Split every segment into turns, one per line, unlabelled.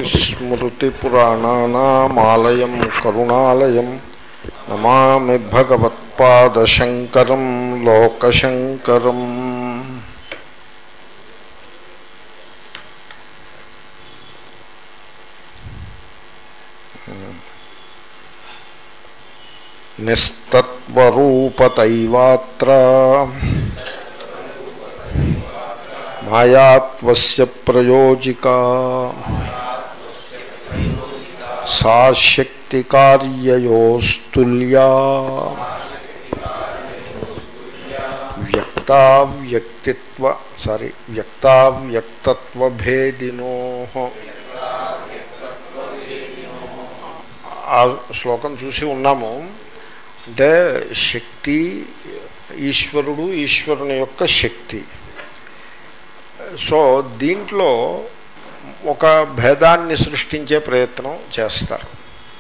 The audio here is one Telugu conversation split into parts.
శ్రుతిస్మృతిపురాణానామాలయం కరుణాలయం నమామి భగవత్పాదశంకరం లోకశంకరం నిస్తత్వరూపతైవాత్ర మాయాత్వస్య ప్రయోజికా సా శక్తి కార్యయోస్తుల్యా వ్యక్తావ్యక్తిత్వ సారీ వ్యక్తావ్యక్తత్వభేదినో ఆ శ్లోకం చూసి ఉన్నాము అంటే శక్తి ఈశ్వరుడు ఈశ్వరుని యొక్క శక్తి సో దీంట్లో ఒక భేదాన్ని సృష్టించే ప్రయత్నం చేస్తారు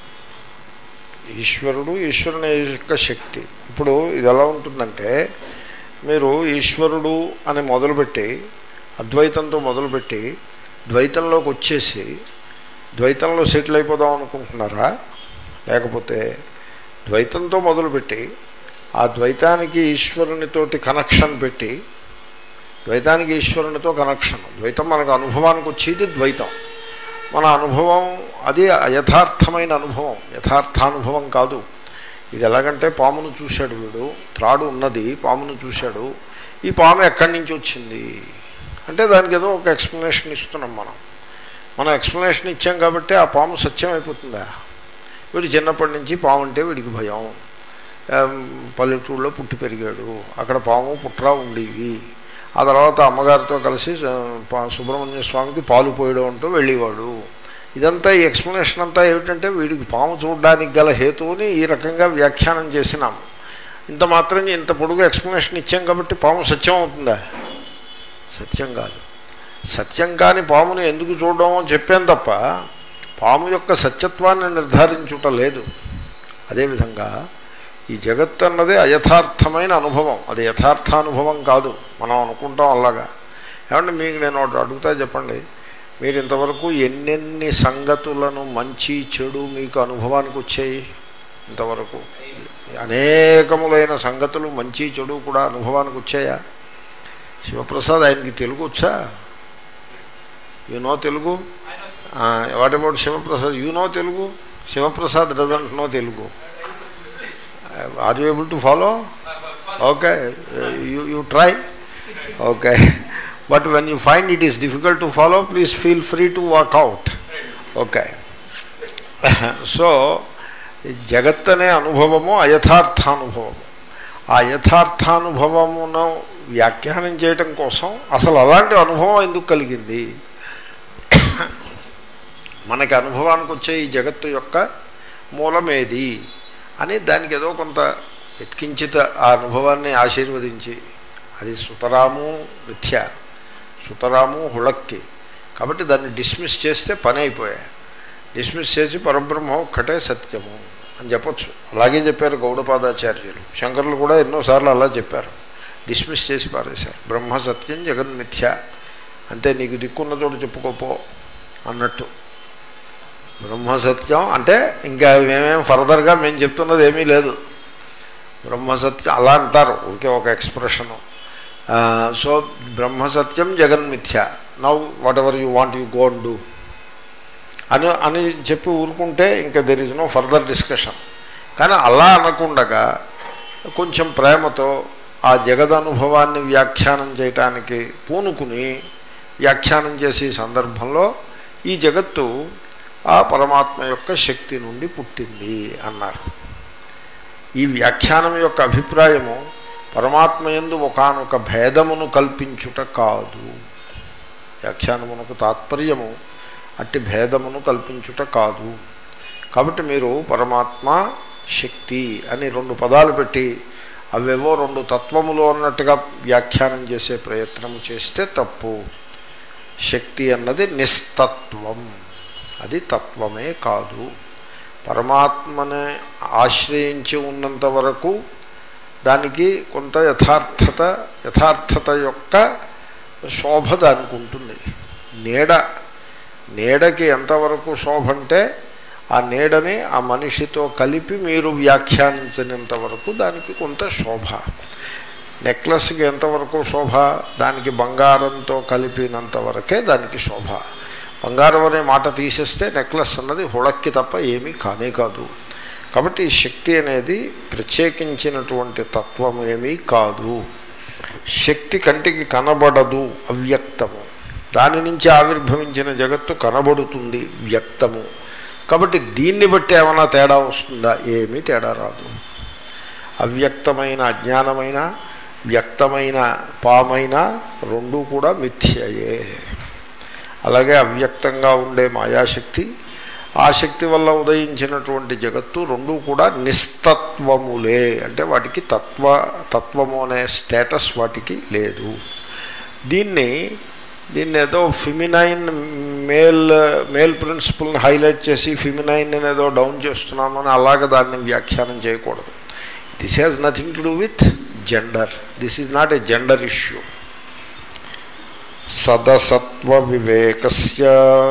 ఈశ్వరుడు ఈశ్వరుని యొక్క శక్తి ఇప్పుడు ఇది ఎలా ఉంటుందంటే మీరు ఈశ్వరుడు అని మొదలుపెట్టి అద్వైతంతో మొదలుపెట్టి ద్వైతంలోకి వచ్చేసి ద్వైతంలో సెటిల్ అయిపోదాం అనుకుంటున్నారా లేకపోతే ద్వైతంతో మొదలుపెట్టి ఆ ద్వైతానికి ఈశ్వరునితోటి కనెక్షన్ పెట్టి ద్వైతానికి ఈశ్వరునితో కనెక్షన్ ద్వైతం మనకు అనుభవానికి వచ్చేది ద్వైతం మన అనుభవం అది యథార్థమైన అనుభవం యథార్థానుభవం కాదు ఇది ఎలాగంటే పామును చూశాడు వీడు త్రాడు ఉన్నది పామును చూశాడు ఈ పాము ఎక్కడి నుంచి వచ్చింది అంటే దానికి ఏదో ఒక ఎక్స్ప్లెనేషన్ ఇస్తున్నాం మనం మనం ఎక్స్ప్లెనేషన్ ఇచ్చాం కాబట్టి ఆ పాము సత్యం అయిపోతుందా వీడు చిన్నప్పటి నుంచి పాము అంటే వీడికి భయం పల్లెటూరులో పుట్టి పెరిగాడు అక్కడ పాము పుట్ర ఉండేవి ఆ తర్వాత అమ్మగారితో కలిసి సుబ్రహ్మణ్య స్వామికి పాలు పోయడం అంటూ వెళ్ళేవాడు ఇదంతా ఈ ఎక్స్ప్లెనేషన్ అంతా ఏమిటంటే వీడికి పాము చూడడానికి గల హేతువుని ఈ రకంగా వ్యాఖ్యానం చేసినాం ఇంత మాత్రం ఇంత పొడుగు ఎక్స్ప్లెనేషన్ ఇచ్చాం కాబట్టి పాము సత్యం అవుతుందా సత్యం కాదు సత్యం కాని పామును ఎందుకు చూడడమో చెప్పాను తప్ప పాము యొక్క సత్యత్వాన్ని నిర్ధారించుట లేదు అదేవిధంగా ఈ జగత్ అన్నది అయథార్థమైన అనుభవం అది యథార్థానుభవం కాదు మనం అనుకుంటాం అలాగా ఏమంటే మీకు నేను ఒకటి అడుగుతా చెప్పండి మీరు ఇంతవరకు ఎన్నెన్ని సంగతులను మంచి చెడు మీకు అనుభవానికి వచ్చాయి ఇంతవరకు అనేకములైన సంగతులు మంచి చెడు కూడా అనుభవానికి వచ్చాయా శివప్రసాద్ ఆయనకి తెలుగు వచ్చా you know Telugu what about Shivaprasad you know Telugu Shivaprasad doesn't know Telugu are you able to follow okay you you try okay but when you find it is difficult to follow please feel free to walk out okay so జగత్ అనే అనుభవము అయథార్థానుభవము ఆ యథార్థానుభవమును వ్యాఖ్యానం చేయటం కోసం అసలు అలాంటి అనుభవం ఎందుకు కలిగింది మనకి అనుభవానికి వచ్చే ఈ జగత్తు యొక్క మూలమేది అని దానికి ఏదో కొంత ఎత్కించిత ఆ అనుభవాన్ని ఆశీర్వదించి అది సుతరాము మిథ్య సుతరాము హుళక్కి కాబట్టి దాన్ని డిస్మిస్ చేస్తే పని అయిపోయా డిస్మిస్ చేసి పరబ్రహ్మ ఒక్కటే సత్యము అని చెప్పొచ్చు అలాగే చెప్పారు గౌడపాదాచార్యులు శంకరులు కూడా ఎన్నోసార్లు అలా చెప్పారు డిస్మిస్ చేసి పారేశారు బ్రహ్మ సత్యం జగన్మిథ్య అంతే నీకు దిక్కున్న చోటు చెప్పుకోపో అన్నట్టు బ్రహ్మసత్యం అంటే ఇంకా మేమేం ఫర్దర్గా మేము చెప్తున్నది ఏమీ లేదు బ్రహ్మసత్యం అలా అంటారు ఊరికే ఒక ఎక్స్ప్రెషను సో బ్రహ్మసత్యం జగన్మిథ్య now whatever you want you go and do అని అని చెప్పి ఊరుకుంటే ఇంకా there is no further discussion కానీ అలా అనకుండగా కొంచెం ప్రేమతో ఆ జగదనుభవాన్ని వ్యాఖ్యానం చేయటానికి పూనుకుని వ్యాఖ్యానం చేసే సందర్భంలో ఈ జగత్తు ఆ పరమాత్మ యొక్క శక్తి నుండి పుట్టింది అన్నారు ఈ వ్యాఖ్యానం యొక్క అభిప్రాయము పరమాత్మ ఎందు ఒకనొక భేదమును కల్పించుట కాదు వ్యాఖ్యానమునకు తాత్పర్యము అట్టి భేదమును కల్పించుట కాదు కాబట్టి మీరు పరమాత్మ శక్తి అని రెండు పదాలు పెట్టి అవేవో రెండు తత్వములు అన్నట్టుగా వ్యాఖ్యానం చేసే ప్రయత్నము చేస్తే తప్పు శక్తి అన్నది నిస్తత్వం అది తత్వమే కాదు పరమాత్మని ఆశ్రయించి ఉన్నంత వరకు దానికి కొంత యథార్థత యథార్థత యొక్క శోభ దానికి ఉంటుంది నీడ నీడకి ఎంతవరకు శోభ అంటే ఆ నీడని ఆ మనిషితో కలిపి మీరు వ్యాఖ్యానించినంత వరకు దానికి కొంత శోభ నెక్లెస్కి ఎంతవరకు శోభ దానికి బంగారంతో కలిపినంత వరకే దానికి శోభ బంగారం అనే మాట తీసేస్తే నెక్లెస్ అన్నది హుళక్కి తప్ప ఏమీ కానే కాదు కాబట్టి ఈ శక్తి అనేది ప్రత్యేకించినటువంటి తత్వం ఏమీ కాదు శక్తి కంటికి కనబడదు అవ్యక్తము దాని నుంచి ఆవిర్భవించిన జగత్తు కనబడుతుంది వ్యక్తము కాబట్టి దీన్ని బట్టి ఏమైనా తేడా వస్తుందా ఏమీ తేడా రాదు అవ్యక్తమైన అజ్ఞానమైన వ్యక్తమైన పామైన రెండు కూడా మిథ్యయే అలాగే అవ్యక్తంగా ఉండే మాయాశక్తి ఆ శక్తి వల్ల ఉదయించినటువంటి జగత్తు రెండు కూడా నిస్తత్వములే అంటే వాటికి తత్వ తత్వము అనే స్టేటస్ వాటికి లేదు దీన్ని దీన్ని ఏదో ఫిమినైన్ మేల్ మేల్ ప్రిన్సిపల్ని హైలైట్ చేసి ఫిమినైన్ ఏదో డౌన్ చేస్తున్నామని అలాగ దాన్ని వ్యాఖ్యానం చేయకూడదు this has nothing to do with gender this is not a gender issue సదసత్వ వివేకస్య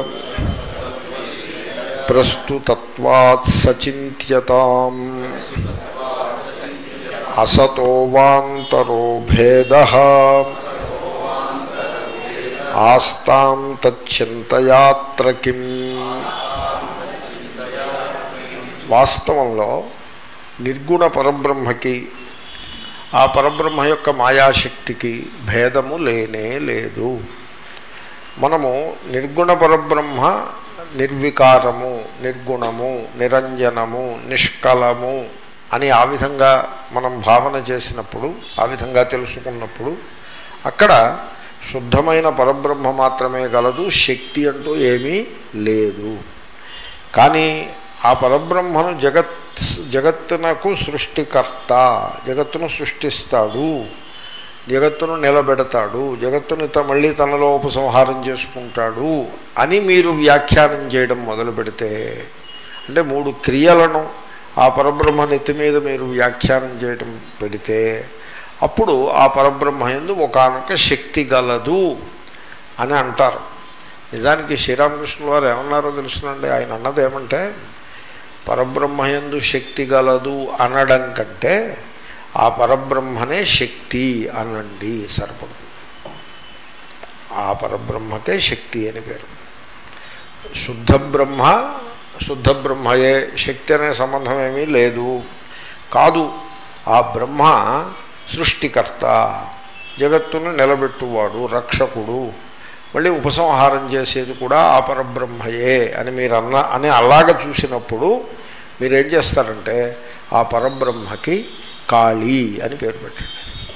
ప్రస్తుతత్వాత్ సచింత్యతాం అసతో వాంతరో భేద ఆస్తాం తచ్చింతయాత్ర కిం వాస్తవంలో నిర్గుణ పరబ్రహ్మకి ఆ పరబ్రహ్మ యొక్క మాయాశక్తికి భేదము లేనే లేదు మనము నిర్గుణ పరబ్రహ్మ నిర్వికారము నిర్గుణము నిరంజనము నిష్కలము అని ఆ విధంగా మనం భావన చేసినప్పుడు ఆ విధంగా తెలుసుకున్నప్పుడు అక్కడ శుద్ధమైన పరబ్రహ్మ మాత్రమే గలదు శక్తి అంటూ ఏమీ లేదు కానీ ఆ పరబ్రహ్మను జగత్ జగత్తునకు సృష్టికర్త జగత్తును సృష్టిస్తాడు జగత్తును నిలబెడతాడు జగత్తుని త మళ్ళీ తనలో ఉపసంహారం చేసుకుంటాడు అని మీరు వ్యాఖ్యానం చేయడం మొదలు పెడితే అంటే మూడు క్రియలను ఆ పరబ్రహ్మ నెత్తి మీద మీరు వ్యాఖ్యానం చేయడం పెడితే అప్పుడు ఆ పరబ్రహ్మ ఎందు ఒకనొక శక్తి గలదు అని అంటారు నిజానికి శ్రీరామకృష్ణుల వారు ఏమన్నారో తెలుసునండి ఆయన అన్నది ఏమంటే పరబ్రహ్మయందు శక్తి గలదు అనడం కంటే ఆ పరబ్రహ్మనే శక్తి అనండి సరిపడుతుంది ఆ పరబ్రహ్మకే శక్తి అని పేరు శుద్ధ బ్రహ్మ శుద్ధ బ్రహ్మయే శక్తి అనే సంబంధం ఏమీ లేదు కాదు ఆ బ్రహ్మ సృష్టికర్త జగత్తును నిలబెట్టువాడు రక్షకుడు మళ్ళీ ఉపసంహారం చేసేది కూడా ఆ పరబ్రహ్మయే అని మీరు అన్న అని అలాగ చూసినప్పుడు మీరేం చేస్తారంటే ఆ పరబ్రహ్మకి కాళీ అని పేరు పెట్టండి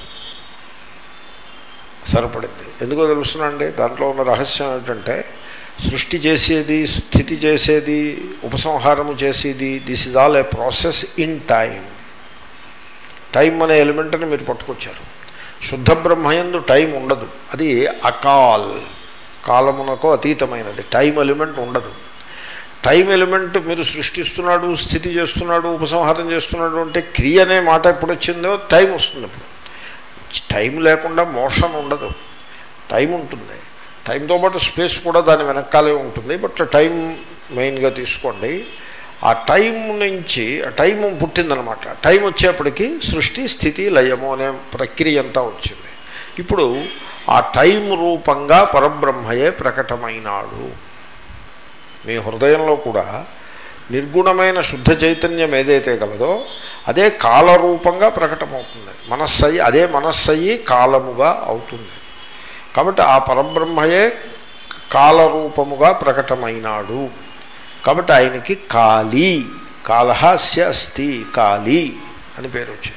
సరిపడింది ఎందుకో తెలుసునండి దాంట్లో ఉన్న రహస్యం ఏంటంటే సృష్టి చేసేది స్థితి చేసేది ఉపసంహారము చేసేది this is all a process in time time అనే ఎలిమెంట్ని మీరు పట్టుకొచ్చారు శుద్ధ బ్రహ్మయందు టైం ఉండదు అది అకాల్ కాలమునకు అతీతమైనది టైం ఎలిమెంట్ ఉండదు టైం ఎలిమెంట్ మీరు సృష్టిస్తున్నాడు స్థితి చేస్తున్నాడు ఉపసంహారం చేస్తున్నాడు అంటే క్రియ అనే మాట ఎప్పుడు వచ్చిందో టైం వస్తుంది ఇప్పుడు టైం లేకుండా మోషన్ ఉండదు టైం ఉంటుంది టైంతో పాటు స్పేస్ కూడా దాని వెనకాలే ఉంటుంది బట్ టైం మెయిన్గా తీసుకోండి ఆ టైం నుంచి ఆ టైం పుట్టిందనమాట టైం వచ్చేప్పటికి సృష్టి స్థితి లయము అనే ప్రక్రియ అంతా వచ్చింది ఇప్పుడు ఆ టైం రూపంగా పరబ్రహ్మయే ప్రకటమైనాడు మీ హృదయంలో కూడా నిర్గుణమైన శుద్ధ చైతన్యం ఏదైతే గలదో అదే కాలరూపంగా ప్రకటమవుతుంది మనస్సయి అదే మనస్సయి కాలముగా అవుతుంది కాబట్టి ఆ పరబ్రహ్మయే కాలరూపముగా ప్రకటమైనాడు కాబట్టి ఆయనకి కాళీ కాళహాస్య అస్తి కాళీ అని పేరు వచ్చింది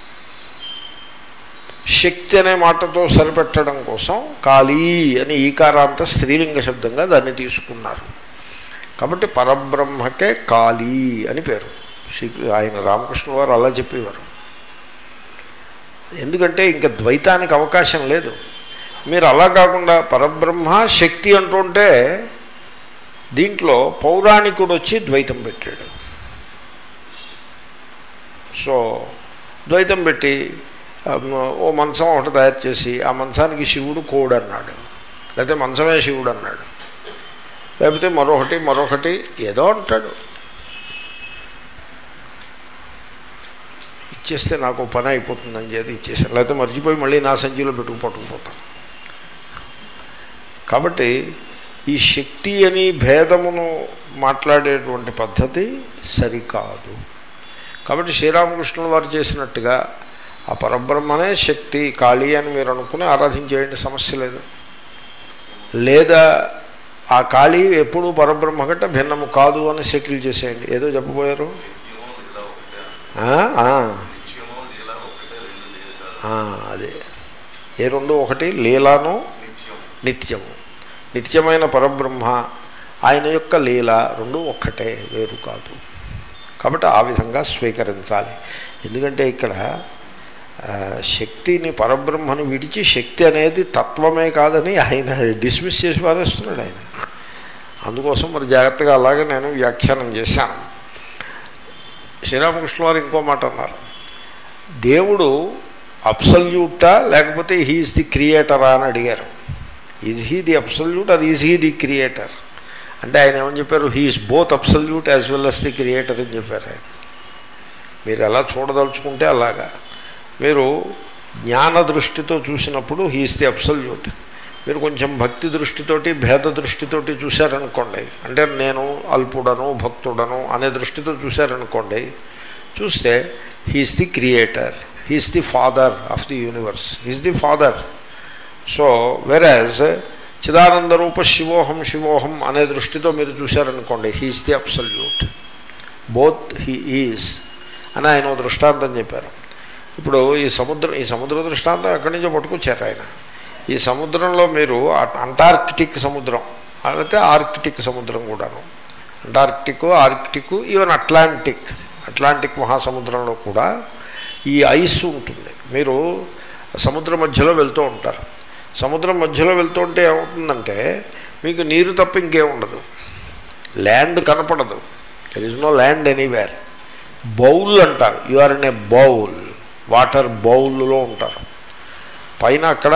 శక్తి అనే మాటతో సరిపెట్టడం కోసం కాళీ అని ఈకారాంత స్త్రీలింగ శబ్దంగా దాన్ని తీసుకున్నారు కాబట్టి పరబ్రహ్మకే కాళీ అని పేరు శ్రీ ఆయన రామకృష్ణ వారు అలా చెప్పేవారు ఎందుకంటే ఇంకా ద్వైతానికి అవకాశం లేదు మీరు అలా కాకుండా పరబ్రహ్మ శక్తి అంటుంటే దీంట్లో పౌరాణికుడు వచ్చి ద్వైతం పెట్టాడు సో ద్వైతం పెట్టి ఓ మంచం ఒకటి తయారు చేసి ఆ మంచానికి శివుడు కోడు అన్నాడు లేకపోతే మంచమే శివుడు అన్నాడు లేకపోతే మరొకటి మరొకటి ఏదో అంటాడు ఇచ్చేస్తే నాకు ఓ పని అయిపోతుందని చేతి ఇచ్చేసాను లేకపోతే మర్చిపోయి మళ్ళీ నా సంచిలో పెట్టుకు పట్టుకుపోతాను కాబట్టి ఈ శక్తి అని భేదమును మాట్లాడేటువంటి పద్ధతి సరికాదు కాబట్టి శ్రీరామకృష్ణుల వారు చేసినట్టుగా ఆ పరబ్రహ్మనే శక్తి కాళీ అని మీరు అనుకుని ఆరాధించేయండి సమస్య లేదు లేదా ఆ కాళీ ఎప్పుడూ పరబ్రహ్మ కంటే భిన్నము కాదు అని సెటిల్ చేసేయండి ఏదో చెప్పబోయారు ఆ, ఆ. ఆ, అదే ఏ రెండు ఒకటి లీలాను నిత్యము నిత్యమైన పరబ్రహ్మ ఆయన యొక్క లీల రెండు ఒక్కటే వేరు కాదు కాబట్టి ఆ విధంగా స్వీకరించాలి ఎందుకంటే ఇక్కడ ఆ, శక్తిని పరబ్రహ్మను విడిచి శక్తి అనేది తత్వమే కాదని ఆయన డిస్మిస్ చేసి పారేస్తున్నాడు ఆయన అందుకోసం మరి జాగ్రత్తగా అలాగే నేను వ్యాఖ్యానం చేశాను శ్రీరామకృష్ణ వారు ఇంకో మాట అన్నారు దేవుడు అబ్సల్యూటా లేకపోతే హీఈస్ ది క్రియేటరా అని అడిగారు is he the absolute or is he the creator అంటే ఆయన ఏమని చెప్పారు he is both absolute as well as the creator అని చెప్పారు ఆయన మీరు ఎలా చూడదలుచుకుంటే అలాగా మీరు జ్ఞాన దృష్టితో చూసినప్పుడు హీఈస్ ది అబ్సల్యూట్ మీరు కొంచెం భక్తి దృష్టితోటి భేద దృష్టితోటి చూశారనుకోండి అంటే నేను అల్పుడను భక్తుడను అనే దృష్టితో చూశారనుకోండి చూస్తే he is the creator he is the father of the universe he's the father so వెరాజ్ చిదానంద రూప శివోహం శివోహం అనే దృష్టితో మీరు చూశారనుకోండి he is the absolute both he is అని ఆయన ఓ దృష్టాంతం చెప్పారు ఇప్పుడు ఈ సముద్రం ఈ సముద్ర దృష్టాంతం ఎక్కడి నుంచో పట్టుకొచ్చారు ఆయన ఈ సముద్రంలో మీరు అ- అంటార్కిటిక్ సముద్రం లేకపోతే ఆర్కిటిక్ సముద్రం కూడాను Antarctic Arctic even Atlantic Atlantic మహాసముద్రంలో కూడా ఈ ఐస్ ఉంటుంది మీరు సముద్రం మధ్యలో వెళ్తూ ఉంటారు సముద్రం మధ్యలో వెళ్తూ ఉంటే ఏమవుతుందంటే మీకు నీరు తప్ప ఇంకేం ఉండదు ల్యాండ్ కనపడదు there is no land anywhere bowl అంటారు you are in a bowl water బౌల్లో ఉంటారు పైన అక్కడ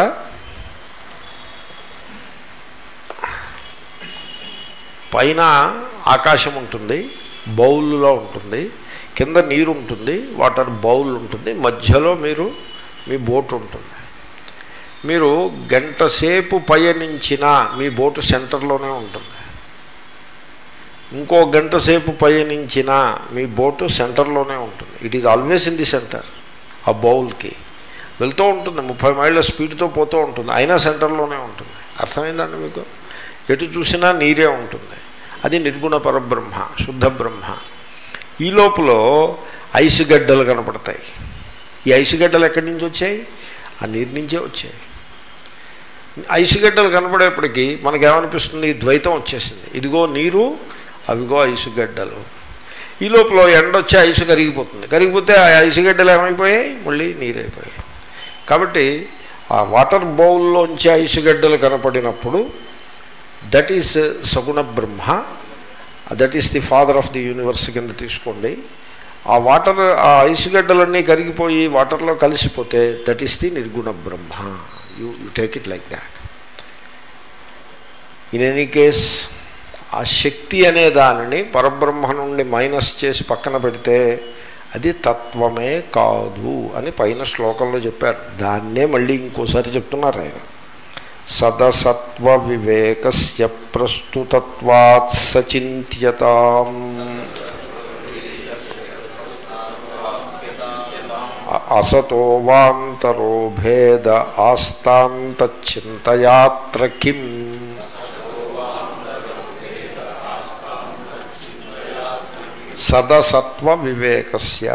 పైన ఆకాశం ఉంటుంది బౌల్లో ఉంటుంది కింద నీరు ఉంటుంది వాటర్ బౌల్ ఉంటుంది మధ్యలో మీరు మీ బోట్ ఉంటుంది మీరు గంట సేపు పయనించినా మీ బోటు సెంటర్లోనే ఉంటుంది ఇంకో గంట సేపు పయనించినా మీ బోటు సెంటర్లోనే ఉంటుంది it is always in the centre ఆ బౌల్కి వెళ్తూ ఉంటుంది ముప్పై మైళ్ళ స్పీడ్తో పోతూ ఉంటుంది అయినా సెంటర్లోనే ఉంటుంది అర్థమైందండి మీకు ఎటు చూసినా నీరే ఉంటుంది అది నిర్గుణ పరబ్రహ్మ శుద్ధ బ్రహ్మ ఈ లోపల ఐసు గడ్డలు కనపడతాయి ఈ ఐసు గడ్డలు ఎక్కడి నుంచి వచ్చాయి ఆ నీరు నుంచే వచ్చాయి ఐసు గడ్డలు కనపడేప్పటికీ మనకేమనిపిస్తుంది ద్వైతం వచ్చేసింది ఇదిగో నీరు అవిగో ఐసు గడ్డలు ఈ లోపల ఎండ వచ్చి ఐసు కరిగిపోతుంది కరిగిపోతే ఆ ఐసు గడ్డలు ఏమైపోయాయి మళ్ళీ నీరైపోయాయి కాబట్టి ఆ వాటర్ బౌల్లోంచి ఐసు గడ్డలు కనపడినప్పుడు దట్ ఈస్ సగుణ బ్రహ్మ that is the father of the universe కింద తీసుకోండి ఆ వాటర్ ఆ ఐసుగడ్డలన్నీ కరిగిపోయి వాటర్లో కలిసిపోతే దట్ ఈస్ ది నిర్గుణ బ్రహ్మ you you take it like that in any case ఆ శక్తి అనే దానిని పరబ్రహ్మ నుండి మైనస్ చేసి పక్కన పెడితే అది తత్వమే కాదు అని పైన శ్లోకంలో చెప్పారు దాన్నే మళ్ళీ ఇంకోసారి చెప్తున్నారు ఆయన సదసత్వ వివేకస్య ప్రస్తుతత్వాత్ సచింత్యతాం అసతో వాంతరో భేద ఆస్తాంతచింతయాత్ర కిం సదసత్వ వివేకస్య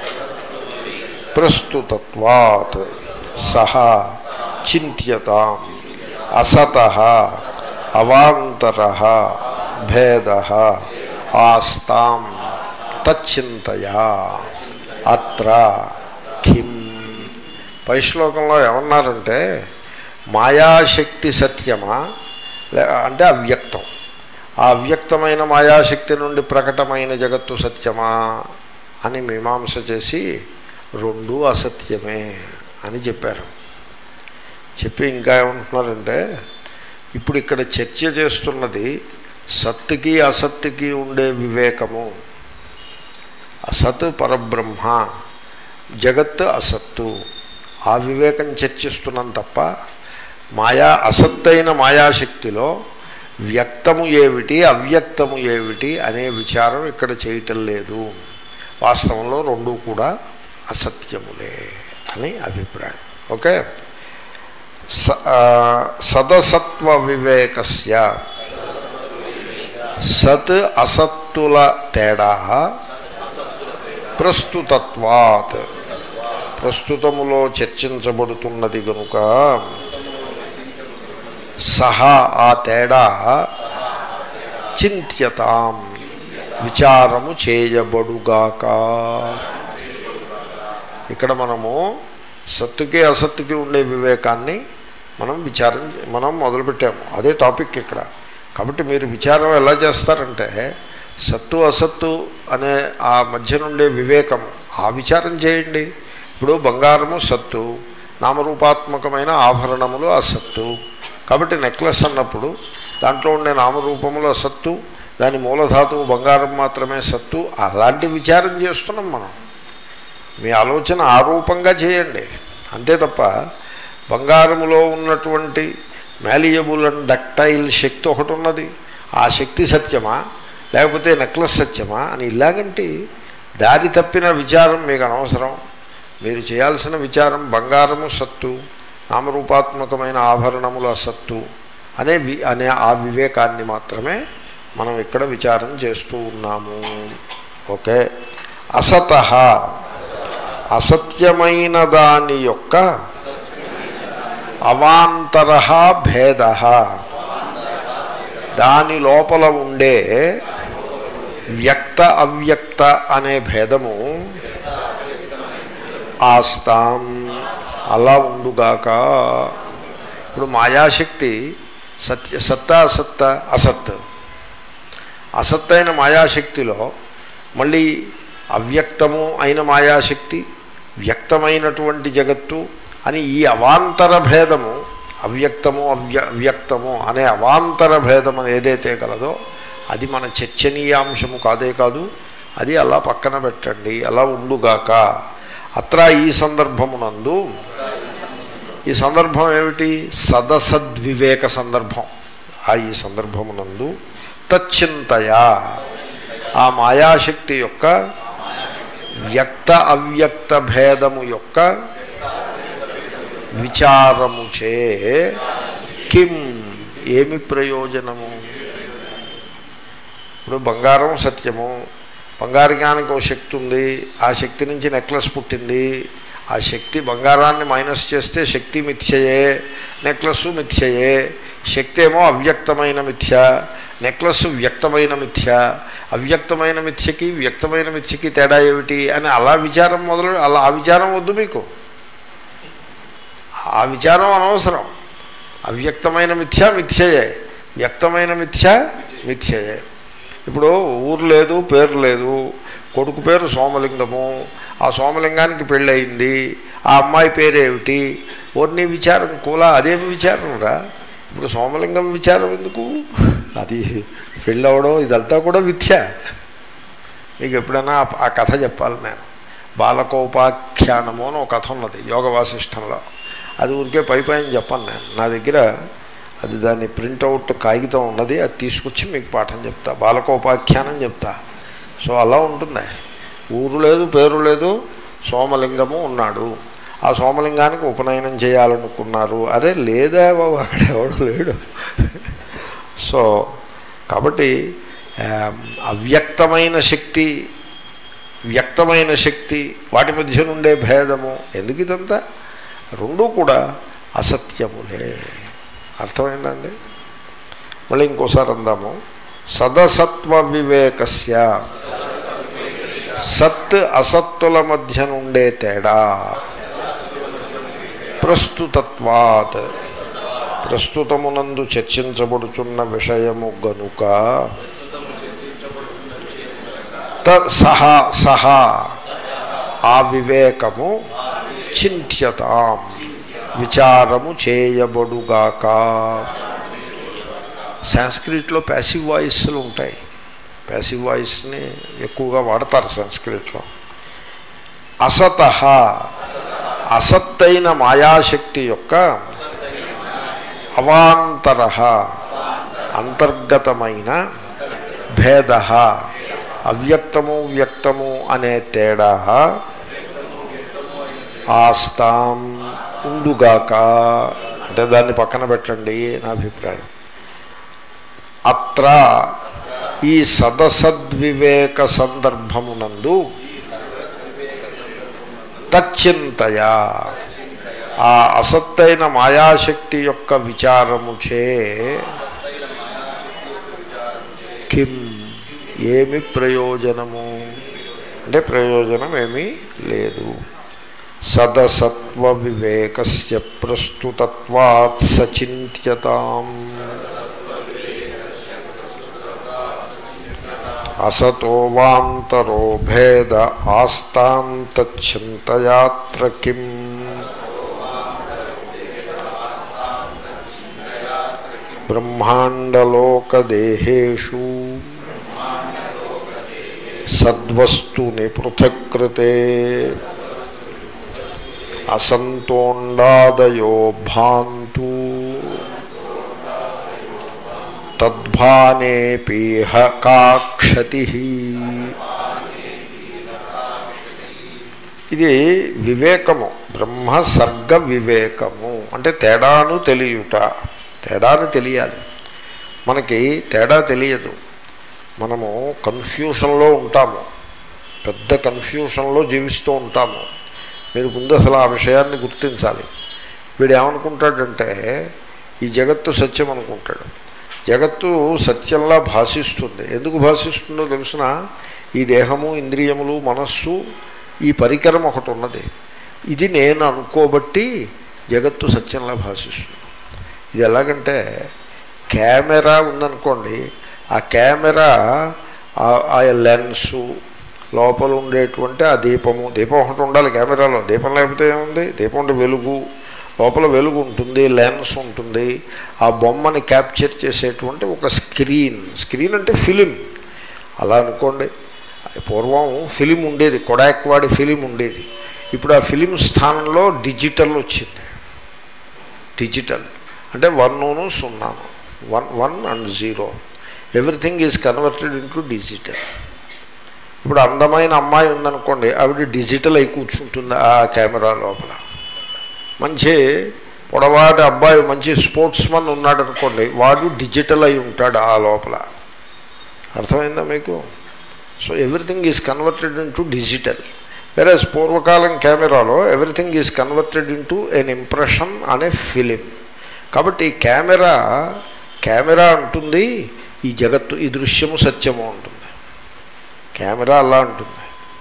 ప్రస్తుతత్వాత్ సహ చింత్యతాం అసత అవాంతర భేద ఆస్తాం తచ్చింతయా అత్ర కిం పై శ్లోకంలో ఏమన్నారంటే మాయాశక్తి సత్యమా లే- అంటే అవ్యక్తం ఆ అవ్యక్తమైన మాయాశక్తి నుండి ప్రకటమైన జగత్తు సత్యమా అని మీమాంస చేసి రెండూ అసత్యమే అని చెప్పారు చెప్పి ఇంకా ఏమంటున్నారంటే ఇప్పుడు ఇక్కడ చర్చ చేస్తున్నది సత్తుకి అసత్తుకి ఉండే వివేకము అసత్ పరబ్రహ్మ జగత్ అసత్తు ఆ వివేకం చర్చిస్తున్నాం తప్ప మాయా అసత్తైన మాయాశక్తిలో వ్యక్తము ఏమిటి అవ్యక్తము ఏమిటి అనే విచారం ఇక్కడ చేయటం లేదు వాస్తవంలో రెండూ కూడా అసత్యములే అని అభిప్రాయం ఓకే స ఆ, సదసత్వ వివేకస్య సత్ అసత్తుల తేడా ప్రస్తుతత్వాత్ ప్రస్తుతములో చర్చించబడుతున్నది గనుక సహా ఆ తేడా చింత్యతాం విచారము చేయబడుగాక ఇక్కడ మనము సత్తుకి అసత్తుకి ఉండే వివేకాన్ని మనం విచారం మనం మొదలుపెట్టాము అదే టాపిక్ ఇక్కడ కాబట్టి మీరు విచారం ఎలా చేస్తారంటే సత్తు అసత్తు అనే ఆ మధ్య నుండే వివేకం ఆ విచారం చేయండి ఇప్పుడు బంగారము సత్తు నామరూపాత్మకమైన ఆభరణములు అసత్తు కాబట్టి నెక్లెస్ అన్నప్పుడు దాంట్లో ఉండే నామరూపములు అసత్తు దాని మూలధాతువు బంగారం మాత్రమే సత్తు అలాంటి విచారం చేస్తున్నాం మనం మీ ఆలోచన ఆరూపంగా చేయండి అంతే తప్ప బంగారములో ఉన్నటువంటి మ్యాలియబుల్ అండ్ డక్టైల్ శక్తి ఒకటి ఉన్నది ఆ శక్తి సత్యమా లేకపోతే నెక్లెస్ సత్యమా అని ఇలాగంటి దారి తప్పిన విచారం మీకు అనవసరం మీరు చేయాల్సిన విచారం బంగారము సత్తు నామరూపాత్మకమైన ఆభరణముల సత్తు అనే వి అనే ఆ వివేకాన్ని మాత్రమే మనం ఇక్కడ విచారం చేస్తూ ఉన్నాము ఓకే అసత అసత్యమైన దాని యొక్క అవాంతర భేద దాని లోపల ఉండే వ్యక్త అవ్యక్త అనే భేదము ఆస్తాం అలా ఉండుగాక ఇప్పుడు మాయాశక్తి సత్య సత్త అసత్త అసత్ అసత్తైన మాయాశక్తిలో మళ్ళీ అవ్యక్తము అయిన మాయాశక్తి వ్యక్తమైనటువంటి జగత్తు అని ఈ అవాంతర భేదము అవ్యక్తము అవ్య అవ్యక్తము అనే అవాంతర భేదము ఏదైతే కలదో అది మన చర్చనీయాంశము కాదే కాదు అది అలా పక్కన పెట్టండి అలా ఉండుగాక అత్ర ఈ సందర్భమునందు ఈ సందర్భం ఏమిటి సదసద్వివేక సందర్భం ఆ ఈ సందర్భమునందు తచ్చింతయా ఆ మాయాశక్తి యొక్క వ్యక్త అవ్యక్త భేదము యొక్క విచారముచే కిం ఏమి ప్రయోజనము ఇప్పుడు బంగారం సత్యము బంగారానికి ఒక శక్తి ఉంది ఆ శక్తి నుంచి నెక్లెస్ పుట్టింది ఆ శక్తి బంగారాన్ని మైనస్ చేస్తే శక్తి మిథ్యయే నెక్లెస్ మిథ్యయే శక్తి ఏమో అవ్యక్తమైన మిథ్య నెక్లెస్ వ్యక్తమైన మిథ్య అవ్యక్తమైన మిథ్యకి వ్యక్తమైన మిథ్యకి తేడా ఏమిటి అని అలా విచారం మొదలు అలా ఆ విచారం వద్దు మీకు ఆ విచారం అనవసరం అవ్యక్తమైన మిథ్య మిథ్యయే వ్యక్తమైన మిథ్య మిథ్యయే ఇప్పుడు ఊరు లేదు పేరు లేదు కొడుకు పేరు సోమలింగము ఆ సోమలింగానికి పెళ్ళయింది ఆ అమ్మాయి పేరేమిటి ఓర్ని విచారం కూలా అదేమి విచారం రా ఇప్పుడు సోమలింగం విచారం ఎందుకు అది పెళ్ళవడం ఇదంతా కూడా మిథ్య మీకు ఎప్పుడైనా ఆ- ఆ కథ చెప్పాలి నేను బాలకోపాఖ్యానము అని ఒక కథ ఉన్నది యోగ వాసిష్టంలో అది ఊరికే పై పైన చెప్పాను నేను నా దగ్గర అది దాని ప్రింటౌట్ కాగితం ఉన్నది అది తీసుకొచ్చి మీకు పాఠం చెప్తా బాలకోపాఖ్యానం చెప్తా సో అలా ఉంటుంది ఊరు లేదు పేరు లేదు సోమలింగము ఉన్నాడు ఆ సోమలింగానికి ఉపనయనం చేయాలనుకున్నారు అరే లేదా బాబు అక్కడ ఎవడు లేడు సో కాబట్టి ఆ, అవ్యక్తమైన శక్తి వ్యక్తమైన శక్తి వాటి మధ్య నుండే భేదము ఎందుకు ఇదంతా రెండూ కూడా అసత్యములే అర్థమైందండి మళ్ళీ ఇంకోసారి అందాము సదసత్వ వివేకస్య సత్ అసత్తుల మధ్య నుండే తేడా ప్రస్తుతత్వాత్ ప్రస్తుతమునందు చర్చించబడుచున్న విషయము గనుక త సహా సహా ఆ వివేకము చింత్యతాం విచారము చేయబడుగాక సాంస్క్రిట్లో ప్యాసివ్ వాయిస్లు ఉంటాయి ప్యాసివ్ వాయిస్ని ఎక్కువగా వాడతారు సంస్కృట్లో అసత అసత్తైన మాయాశక్తి యొక్క అవాంతర అంతర్గతమైన భేద అవ్యక్తము వ్యక్తము అనే తేడా ఆస్తాం ఉండుగాక అంటే దాన్ని పక్కన పెట్టండి నా అభిప్రాయం అత్ర ఈ సదసద్వివేక సందర్భమునందు తచ్చింతయా ఆ అసత్తైన మాయాశక్తి యొక్క విచారముచే కిం ఏమి ప్రయోజనము అంటే ప్రయోజనం ఏమీ లేదు సదసత్వ వివేకస్య ప్రస్తుతత్వాత్ సచింత్యతాం అసతో వాంతరో భేద ఆస్తాంతచింతయాత్ర కిం బ్రహ్మాండలోకదేహేషు సద్వస్తుని పృథక్కృతే అసంతోండాదయో భాంతు తద్భానేపీహ కాక్షతి ఇది వివేకము బ్రహ్మ సర్గ వివేకము అంటే తేడాను తెలియుట తేడాను తెలియాలి మనకి తేడా తెలియదు మనము కన్ఫ్యూషన్లో ఉంటాము పెద్ద కన్ఫ్యూషన్లో జీవిస్తూ ఉంటాము మీరు ముందు అసలు ఆ విషయాన్ని గుర్తించాలి వీడు ఏమనుకుంటాడంటే ఈ జగత్తు సత్యం అనుకుంటాడు జగత్తు సత్యంలా భాషిస్తుంది ఎందుకు భాషిస్తుందో తెలుసిన ఈ దేహము ఇంద్రియములు మనస్సు ఈ పరికరం ఒకటి ఉన్నది ఇది నేను అనుకోబట్టి జగత్తు సత్యంలా భాషిస్తుంది ఇది ఎలాగంటే కెమెరా ఉందనుకోండి ఆ కెమెరా ఆ లెన్సు లోపల ఉండేటువంటి ఆ దీపము దీపం ఒకటి ఉండాలి కెమెరాలో దీపం లేకపోతే ఏముంది దీపం ఉంటే వెలుగు లోపల వెలుగు ఉంటుంది లెన్స్ ఉంటుంది ఆ బొమ్మని క్యాప్చర్ చేసేటువంటి ఒక స్క్రీన్ స్క్రీన్ అంటే ఫిలిం అలా అనుకోండి పూర్వం ఫిలిం ఉండేది కొడాక్ వాడి ఫిలిం ఉండేది ఇప్పుడు ఆ ఫిలిం స్థానంలో డిజిటల్ వచ్చింది డిజిటల్ అంటే వన్ను సున్నాను one one and zero everything is converted into digital ఇప్పుడు అందమైన అమ్మాయి ఉందనుకోండి ఆవిడ డిజిటల్ అయి కూర్చుంటుంది ఆ కెమెరా లోపల మంచి పొడవాటి అబ్బాయి మంచి స్పోర్ట్స్ మన్ ఉన్నాడు అనుకోండి వాడు డిజిటల్ అయి ఉంటాడు ఆ లోపల అర్థమైందా మీకు so everything is converted into digital వేరే పూర్వకాలం కెమెరాలో everything is converted into an impression అనే ఫిలిం కాబట్టి ఈ కెమెరా కెమెరా అంటుంది ఈ జగత్తు ఈ దృశ్యము సత్యము ఉంటుంది కెమెరా అలా ఉంటుంది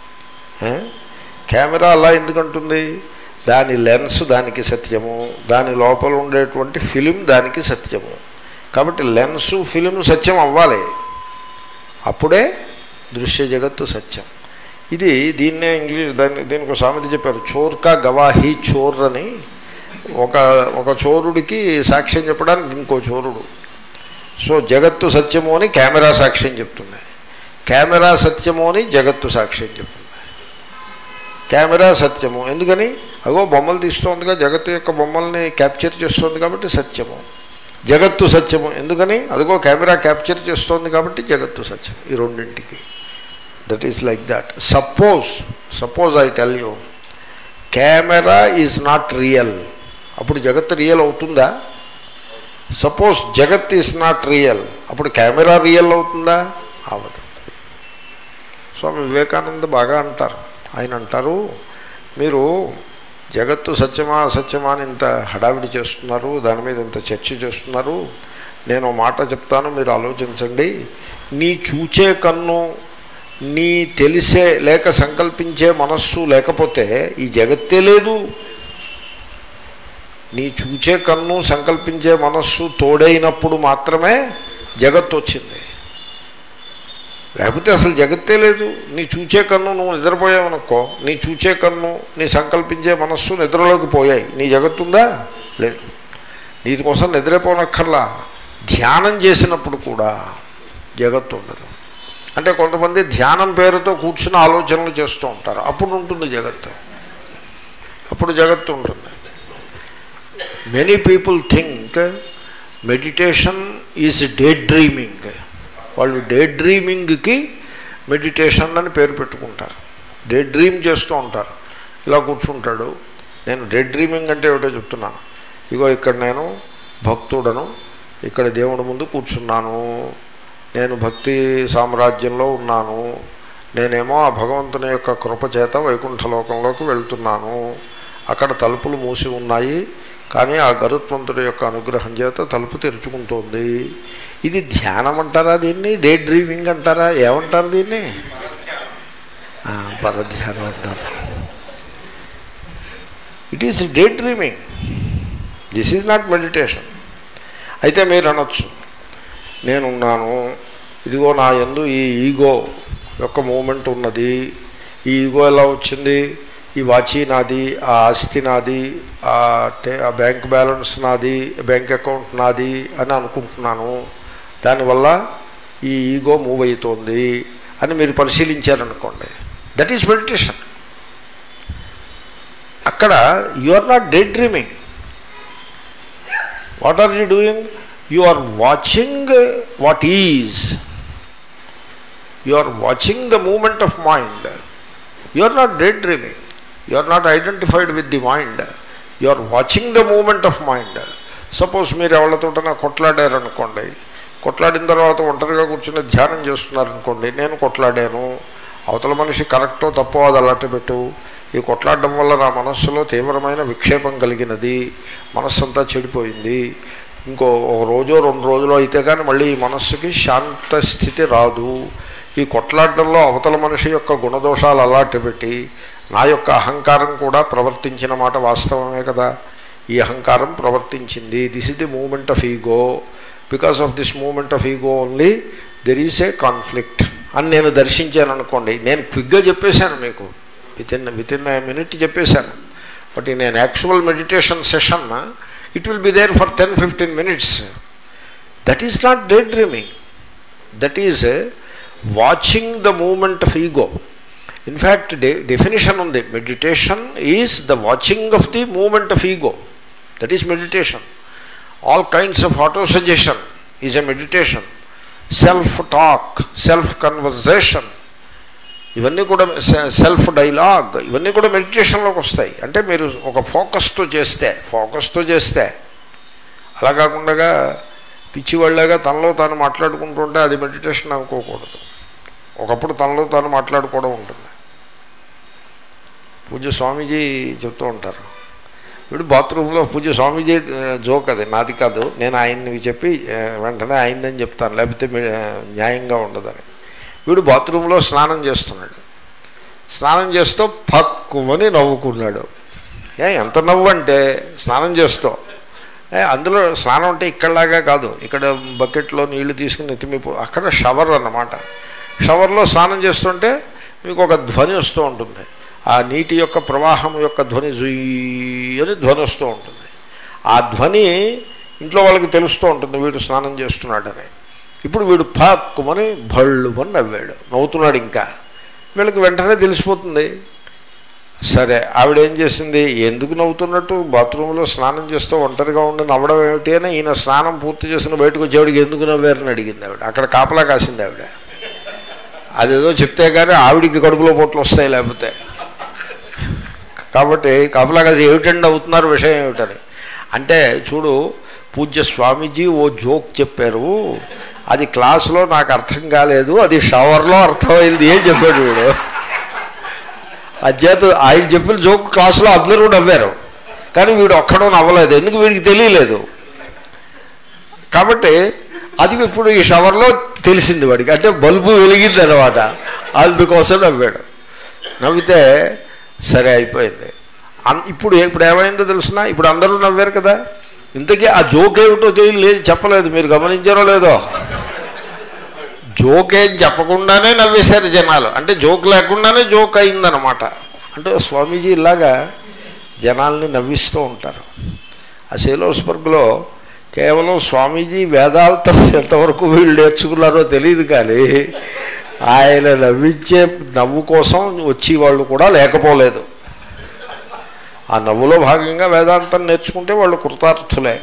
కెమెరా అలా ఎందుకంటుంది దాని లెన్స్ దానికి సత్యము దాని లోపల ఉండేటువంటి ఫిలిం దానికి సత్యము కాబట్టి లెన్సు ఫిలిం సత్యం అవ్వాలి అప్పుడే దృశ్య జగత్తు సత్యం ఇది దీన్నే ఇంగ్లీష్ దాన్ని దీనికి ఒక సామెత చెప్పారు చోర్కా గవాహి చోర్ అని ఒక ఒక చోరుడికి సాక్ష్యం చెప్పడానికి ఇంకో చోరుడు సో జగత్తు సత్యము అని కెమెరా సాక్ష్యం చెప్తుంది కెమెరా సత్యము అని జగత్తు సాక్ష్యం చెప్తుంది కెమెరా సత్యము ఎందుకని అగో బొమ్మలు తీస్తోందిగా జగత్తు యొక్క బొమ్మల్ని క్యాప్చర్ చేస్తోంది కాబట్టి సత్యము జగత్తు సత్యము ఎందుకని అదిగో కెమెరా క్యాప్చర్ చేస్తోంది కాబట్టి జగత్తు సత్యం ఈ రెండింటికి that is like that suppose suppose I tell you camera is not real అప్పుడు జగత్ రియల్ అవుతుందా సపోజ్ జగత్ ఈజ్ నాట్ రియల్ అప్పుడు కెమెరా రియల్ అవుతుందా అవదు స్వామి వివేకానంద బాగా అంటారు ఆయన అంటారు మీరు జగత్తు సత్యమా అసత్యమా అని ఇంత హడావిడి చేస్తున్నారు దాని మీద ఇంత చర్చ చేస్తున్నారు నేను మాట చెప్తాను మీరు ఆలోచించండి నీ చూచే కన్ను నీ తెలిసే లేక సంకల్పించే మనస్సు లేకపోతే ఈ జగత్తే లేదు నీ చూచే కన్ను సంకల్పించే మనస్సు తోడైనప్పుడు మాత్రమే జగత్తు వచ్చింది లేకపోతే అసలు జగత్తే లేదు నీ చూచే కన్ను నువ్వు నిద్రపోయావనుకో నీ చూచే కన్ను నీ సంకల్పించే మనస్సు నిద్రలోకి పోయాయి నీ జగత్తుందా లేదు నీ కోసం నిద్రపోనక్కర్లా ధ్యానం చేసినప్పుడు కూడా జగత్తు ఉండదు అంటే కొంతమంది ధ్యానం పేరుతో కూర్చుని ఆలోచనలు చేస్తూ ఉంటారు అప్పుడు ఉంటుంది జగత్తు అప్పుడు జగత్తు ఉంటుంది many people think meditation is day dreaming వాళ్ళు డే డ్రీమింగ్కి మెడిటేషన్ అని పేరు పెట్టుకుంటారు డే డ్రీమ్ చేస్తూ ఉంటారు ఇలా కూర్చుంటాడు నేను డే డ్రీమింగ్ అంటే ఏమిటో చెప్తున్నాను ఇగో ఇక్కడ నేను భక్తుడను ఇక్కడ దేవుడి ముందు కూర్చున్నాను నేను భక్తి సామ్రాజ్యంలో ఉన్నాను నేనేమో ఆ భగవంతుని యొక్క కృపచేత వైకుంఠలోకంలోకి వెళ్తున్నాను అక్కడ తలుపులు మూసి ఉన్నాయి కానీ ఆ గరుత్మంతుడి యొక్క అనుగ్రహం చేత తలుపు తెరుచుకుంటోంది ఇది ధ్యానం అంటారా దీన్ని డే డ్రీమింగ్ అంటారా ఏమంటారు దీన్ని ఆ, పరధ్యానం అంటారు it is day dreaming this is not meditation అయితే మీరు అనొచ్చు నేనున్నాను ఇదిగో నా ఎందు ఈ ఈగో యొక్క మూమెంట్ ఉన్నది ఈ ఈగో ఎలా వచ్చింది ఈ వాచి నాది ఆ ఆస్తి నాది ఆ టే ఆ బ్యాంక్ బ్యాలెన్స్ నాది బ్యాంక్ అకౌంట్ నాది అని అనుకుంటున్నాను దానివల్ల ఈ ఈగో మూవ్ అవుతోంది అని మీరు పరిశీలించారనుకోండి దట్ ఈస్ మెడిటేషన్ అక్కడ you are not daydreaming what are you doing you are watching what is you are watching the moment of mind you are not daydreaming you are not identified with the mind you are watching the moment of mind suppose మీరు ఎవరితోటైనా కొట్లాడారనుకోండి కొట్లాడిన తర్వాత ఒంటరిగా కూర్చుని ధ్యానం చేస్తున్నారనుకోండి నేను కొట్లాడాను అవతల మనిషి కరెక్టో తప్పో అది అలాంటి పెట్టు ఈ కొట్లాడడం వల్ల నా మనస్సులో తీవ్రమైన విక్షేపం కలిగినది మనస్సంతా చెడిపోయింది ఇంకో ఒక రోజో రెండు రోజులు అయితే కానీ మళ్ళీ ఈ మనస్సుకి శాంత స్థితి రాదు ఈ కొట్లాడడంలో అవతల మనిషి యొక్క గుణదోషాలు అలాంటి పెట్టి నా యొక్క అహంకారం కూడా ప్రవర్తించిన మాట వాస్తవమే కదా ఈ అహంకారం ప్రవర్తించింది this is the moment of ego because of this moment of ego only there is a conflict అని నేను దర్శించాను అనుకోండి నేను క్విక్గా చెప్పేశాను మీకు within within minute చెప్పేశాను but in an actual meditation session it will be there for ten fifteen minutes that is not daydreaming that is watching the moment of ego in fact the definition ఉంది meditation is the watching of the moment of ego that is meditation all kinds of autosuggestion is a meditation self talk self conversation ఇవన్నీ కూడా సెల్ఫ్ డైలాగ్ ఇవన్నీ కూడా మెడిటేషన్లోకి వస్తాయి అంటే మీరు ఒక ఫోకస్తో చేస్తే ఫోకస్తో చేస్తే అలా కాకుండా పిచ్చివాళ్ళగా తనలో తాను మాట్లాడుకుంటుంటే అది మెడిటేషన్ అనుకోకూడదు ఒకప్పుడు తనలో తాను మాట్లాడుకోవడం ఉంటుంది పూజ్య స్వామీజీ చెప్తూ ఉంటారు వీడు బాత్రూంలో పూజ్య స్వామీజీ జోక్ అది నాది కాదు నేను ఆయన్ని చెప్పి ఆ, వెంటనే అయిందని చెప్తాను లేకపోతే మీ- ఆ, న్యాయంగా ఉండదని వీడు బాత్రూంలో స్నానం చేస్తున్నాడు స్నానం చేస్తూ పక్కుమని నవ్వుకున్నాడు ఏ ఎంత నవ్వు అంటే స్నానం చేస్తూ ఏ అందులో స్నానం అంటే ఇక్కడలాగా కాదు ఇక్కడ బకెట్లో నీళ్లు తీసుకుని ఎత్తిమిపో అక్కడ షవర్ అన్నమాట షవర్లో స్నానం చేస్తుంటే మీకు ఒక ధ్వని వస్తూ ఉంటుంది ఆ నీటి యొక్క ప్రవాహం యొక్క ధ్వని జుయ్యి అని ధ్వని వస్తూ ఉంటుంది ఆ ధ్వని ఇంట్లో వాళ్ళకి తెలుస్తూ ఉంటుంది వీడు స్నానం చేస్తున్నాడని ఇప్పుడు వీడు పాక్కుమని భళ్ళుమని నవ్వాడు నవ్వుతున్నాడు ఇంకా వీళ్ళకి వెంటనే తెలిసిపోతుంది సరే ఆవిడ ఏం చేసింది ఎందుకు నవ్వుతున్నట్టు బాత్రూంలో స్నానం చేస్తూ ఒంటరిగా ఉండి నవ్వడం ఏమిటి అని ఈయన స్నానం పూర్తి చేసిన బయటకు వచ్చేవాడికి ఎందుకు నవ్వారని అడిగింది ఆవిడ అక్కడ కాపలా కాసింది ఆవిడ అదేదో చెప్తే కానీ ఆవిడికి కడుపులో పొట్లు వస్తాయి లేకపోతే కాబట్టి కాపలా కాసి ఏమిటండి అవుతున్నారు విషయం ఏమిటని అంటే చూడు పూజ్య స్వామీజీ ఓ జోక్ చెప్పారు అది క్లాసులో నాకు అర్థం కాలేదు అది షవర్లో అర్థమైంది ఏం చెప్పాడు వీడు అధ్యాత ఆయన చెప్పిన జోక్ క్లాసులో అందరూ నవ్వారు కానీ వీడు ఒక్కడో నవ్వలేదు ఎందుకు వీడికి తెలియలేదు కాబట్టి అది ఇప్పుడు ఈ షవర్లో తెలిసింది వాడికి అంటే బల్బు వెలిగింది అనమాట అందుకోసం నవ్వాడు నవ్వితే సరే అయిపోయింది అన్- ఇప్పుడు ఇప్పుడు ఏమైందో తెలుసిన ఇప్పుడు అందరూ నవ్వారు కదా ఇంతకీ ఆ జోక్ ఏమిటో తెలియలేదు చెప్పలేదు మీరు గమనించారో లేదో జోక్ ఏం చెప్పకుండానే నవ్వేశారు జనాలు అంటే జోక్ లేకుండానే జోక్ అయిందనమాట అంటే స్వామీజీ ఇలాగా జనాల్ని నవ్విస్తూ ఉంటారు ఆ సేలోస్బర్గ్లో కేవలం స్వామీజీ వేదాంతం ఎంతవరకు వీళ్ళు నేర్చుకున్నారో తెలియదు కానీ ఆయన నవ్వించే నవ్వు కోసం వచ్చి వాళ్ళు కూడా లేకపోలేదు ఆ నవ్వులో భాగంగా వేదాంతం నేర్చుకుంటే వాళ్ళు కృతార్థులే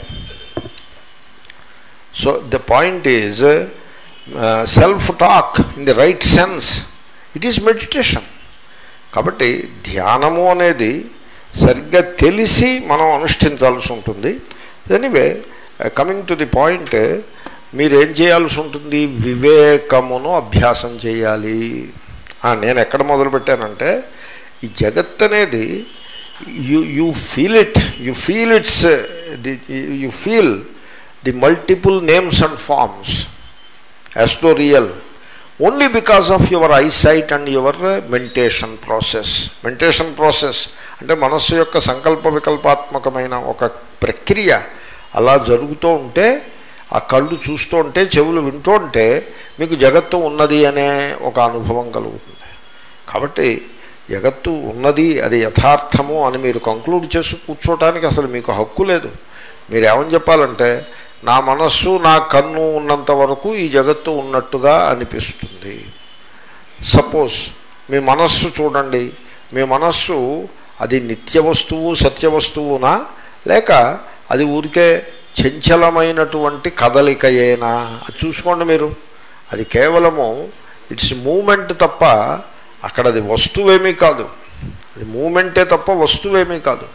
so the point is self talk in the right sense it is meditation కాబట్టి ధ్యానము అనేది సరిగ్గా తెలిసి మనం అనుష్ఠించాల్సి ఉంటుంది anyway coming to the point మీరేం చేయాల్సి ఉంటుంది వివేకమును అభ్యాసం చేయాలి ఆ, నేను ఎక్కడ మొదలుపెట్టానంటే ఈ జగత్ అనేది you you feel it you feel it's the you feel the multiple names and forms as though real only because of your eyesight and your mentation process mentation process అంటే మనస్సు యొక్క సంకల్ప వికల్పాత్మకమైన ఒక ప్రక్రియ అలా జరుగుతూ ఉంటే ఆ కళ్ళు చూస్తూ ఉంటే చెవులు వింటూ ఉంటే మీకు జగత్తు ఉన్నది అనే ఒక అనుభవం కలుగుతుంది కాబట్టి జగత్తు ఉన్నది అది యథార్థము అని మీరు కంక్లూడ్ చేసి కూర్చోటానికి అసలు మీకు హక్కు లేదు మీరు ఏమని చెప్పాలంటే నా మనస్సు నా కన్ను ఉన్నంత వరకు ఈ జగత్తు ఉన్నట్టుగా అనిపిస్తుంది సపోజ్ మీ మనస్సు చూడండి మీ మనస్సు అది నిత్య వస్తువు సత్య వస్తువునా లేక అది ఊరికే చంచలమైనటువంటి కదలికయేనా అది చూసుకోండి మీరు అది కేవలము ఇట్స్ మూమెంట్ తప్ప అక్కడ అది వస్తువేమీ కాదు అది మూమెంటే తప్ప వస్తువేమీ కాదు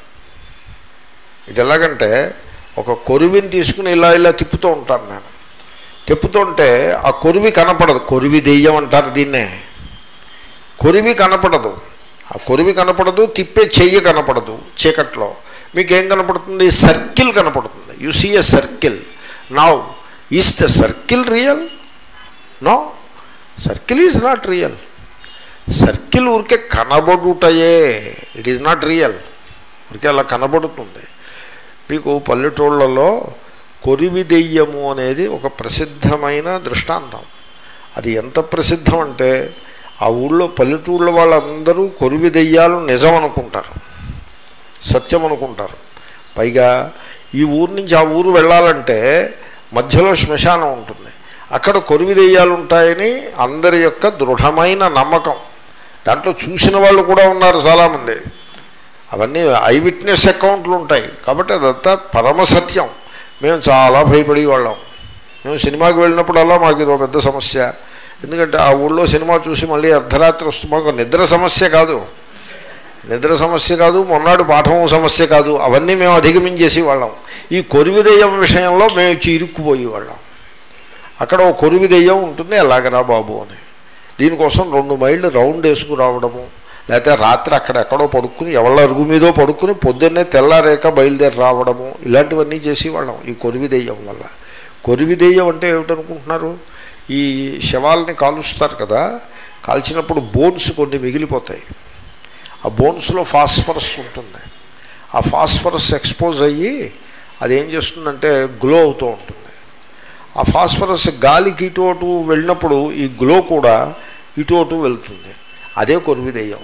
ఇది ఎలాగంటే ఒక కొరివిని తీసుకుని ఇలా ఇలా తిప్పుతూ ఉంటాను నేను తిప్పుతుంటే ఆ కొరివి కనపడదు కొరివి దెయ్యం అంటారు దీన్నే కొరివి కనపడదు ఆ కొరివి కనపడదు తిప్పే చెయ్యి కనపడదు చీకట్లో మీకు ఏం కనపడుతుంది సర్కిల్ కనపడుతుంది you see a circle now is the circle real no circle is not real circle ఊరికే కనబడుటయే ఇట్ ఈజ్ నాట్ రియల్ ఊరికే అలా కనబడుతుంది మీకు పల్లెటూళ్ళలో కొరివి దెయ్యము అనేది ఒక ప్రసిద్ధమైన దృష్టాంతం అది ఎంత ప్రసిద్ధం అంటే ఆ ఊళ్ళో పల్లెటూళ్ళ వాళ్ళందరూ కొరివి దెయ్యాలు నిజం అనుకుంటారు సత్యం అనుకుంటారు పైగా ఈ ఊరు నుంచి ఆ ఊరు వెళ్ళాలంటే మధ్యలో శ్మశానం ఉంటుంది అక్కడ కొరివి దెయ్యాలు ఉంటాయని అందరి యొక్క దృఢమైన నమ్మకం దాంట్లో చూసిన వాళ్ళు కూడా ఉన్నారు చాలామంది అవన్నీ ఐ విట్నెస్ అకౌంట్లు ఉంటాయి కాబట్టి అదంతా పరమ సత్యం మేము చాలా భయపడి వాళ్ళం మేము సినిమాకి వెళ్ళినప్పుడు అలా మాకు ఇది ఒక పెద్ద సమస్య ఎందుకంటే ఆ ఊళ్ళో సినిమా చూసి మళ్ళీ అర్ధరాత్రి వస్తూ మాకు నిద్ర సమస్య కాదు నిద్ర సమస్య కాదు మొన్నాడు పాఠం సమస్య కాదు అవన్నీ మేము అధిగమించేసి వాళ్ళం ఈ కొరివి దెయ్యం విషయంలో మేము ఇచ్చి ఇరుక్కుపోయి వాళ్ళం అక్కడ ఓ కొరివి దెయ్యం ఉంటుంది ఎలాగరా బాబు అని దీనికోసం రెండు మైళ్ళు రౌండ్ వేసుకురావడము లేకపోతే రాత్రి అక్కడ ఎక్కడో పడుక్కుని ఎవళ్ళ అరుగు మీదో పడుక్కుని పొద్దున్నే తెల్లారేక బయలుదేరి రావడము ఇలాంటివన్నీ చేసేవాళ్ళం ఈ కొరివి దెయ్యం వల్ల కొరివి దెయ్యం అంటే ఏమిటనుకుంటున్నారు ఈ శవాల్ని కాలుస్తారు కదా కాల్చినప్పుడు బోన్స్ కొన్ని మిగిలిపోతాయి ఆ బోన్స్లో ఫాస్ఫరస్ ఉంటుంది ఆ ఫాస్ఫరస్ ఎక్స్పోజ్ అయ్యి అది ఏం చేస్తుందంటే గ్లో అవుతూ ఉంటుంది ఆ ఫాస్ఫరస్ గాలికి ఇటు అటు వెళ్ళినప్పుడు ఈ గ్లో కూడా ఇటు అటు వెళ్తుంది అదే కొరివి దెయ్యం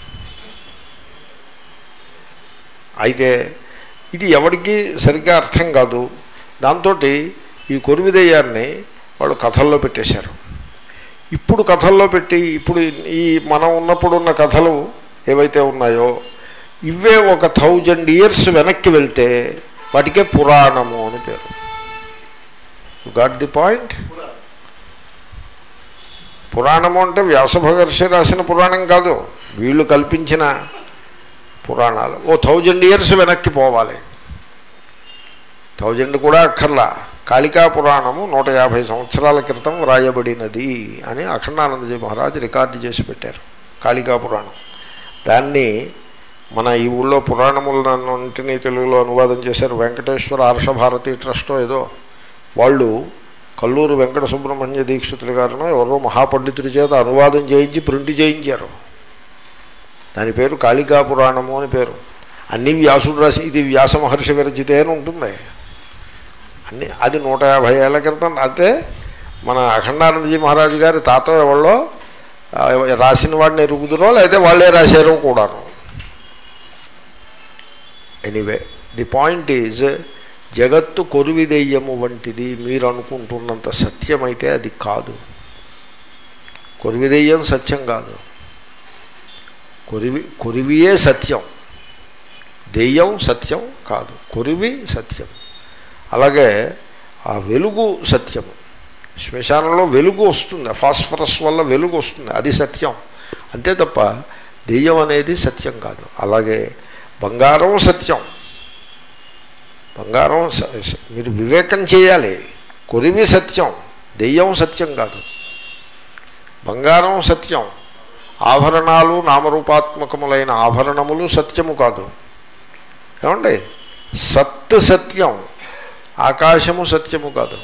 అయితే ఇది ఎవరికి సరిగ్గా అర్థం కాదు దాంతో ఈ కొరివి దెయ్యాన్ని వాళ్ళు కథల్లో పెట్టేశారు ఇప్పుడు కథల్లో పెట్టి ఇప్పుడు ఈ మనం ఉన్నప్పుడు ఉన్న కథలు ఏవైతే ఉన్నాయో ఇవే ఒక థౌజండ్ ఇయర్స్ వెనక్కి వెళ్తే వాటికే పురాణము అని పేరు యు గాట్ ది పాయింట్ పురాణము అంటే వ్యాసభగర్షి రాసిన పురాణం కాదు వీళ్ళు కల్పించిన పురాణాలు ఓ థౌజండ్ ఇయర్స్ వెనక్కి పోవాలి థౌజండ్ కూడా అక్కర్లా కాళికా పురాణము నూట యాభై సంవత్సరాల క్రితం వ్రాయబడినది అని అఖండానందజీ మహారాజు రికార్డు చేసి పెట్టారు కాళికా పురాణం దాన్ని మన ఈ ఊళ్ళో పురాణములన్నింటినీ తెలుగులో అనువాదం చేశారు వెంకటేశ్వర ఆర్షభారతి ట్రస్టో ఏదో వాళ్ళు కల్లూరు వెంకట సుబ్రహ్మణ్య దీక్షితులు గారును ఎవరో మహాపండితుడి చేత అనువాదం చేయించి ప్రింట్ చేయించారు దాని పేరు కాళికా పురాణము అని పేరు అన్ని వ్యాసుడు రాసి ఇది వ్యాస మహర్షి విరచితే అని ఉంటుంది అన్ని అది నూట యాభై ఏళ్ల క్రితం అయితే మన అఖండానందజీ మహారాజు గారి తాత ఎవరో ఆ, రాసిన వాడిని ఎరుగుదురో లేకపోతే వాళ్ళే రాశారో కూడాను ఎనీవే ది పాయింట్ ఈజ్ జగత్తు కొరివి దెయ్యము వంటిది మీరు అనుకుంటున్నంత సత్యమైతే అది కాదు కొరివి దెయ్యం సత్యం కాదు కొరివి కొరివియే సత్యం దెయ్యం సత్యం కాదు కొరివి సత్యం అలాగే ఆ వెలుగు సత్యము శ్మశానంలో వెలుగు వస్తుంది ఫాస్ఫరస్ వల్ల వెలుగు వస్తుంది అది సత్యం అంతే తప్ప దెయ్యం అనేది సత్యం కాదు అలాగే బంగారం సత్యం బంగారం స- స- మీరు వివేకం చేయాలి కొరివి సత్యం దెయ్యం సత్యం కాదు బంగారం సత్యం ఆభరణాలు నామరూపాత్మకములైన ఆభరణములు సత్యము కాదు ఏమండి సత్ సత్యం ఆకాశము సత్యము కాదు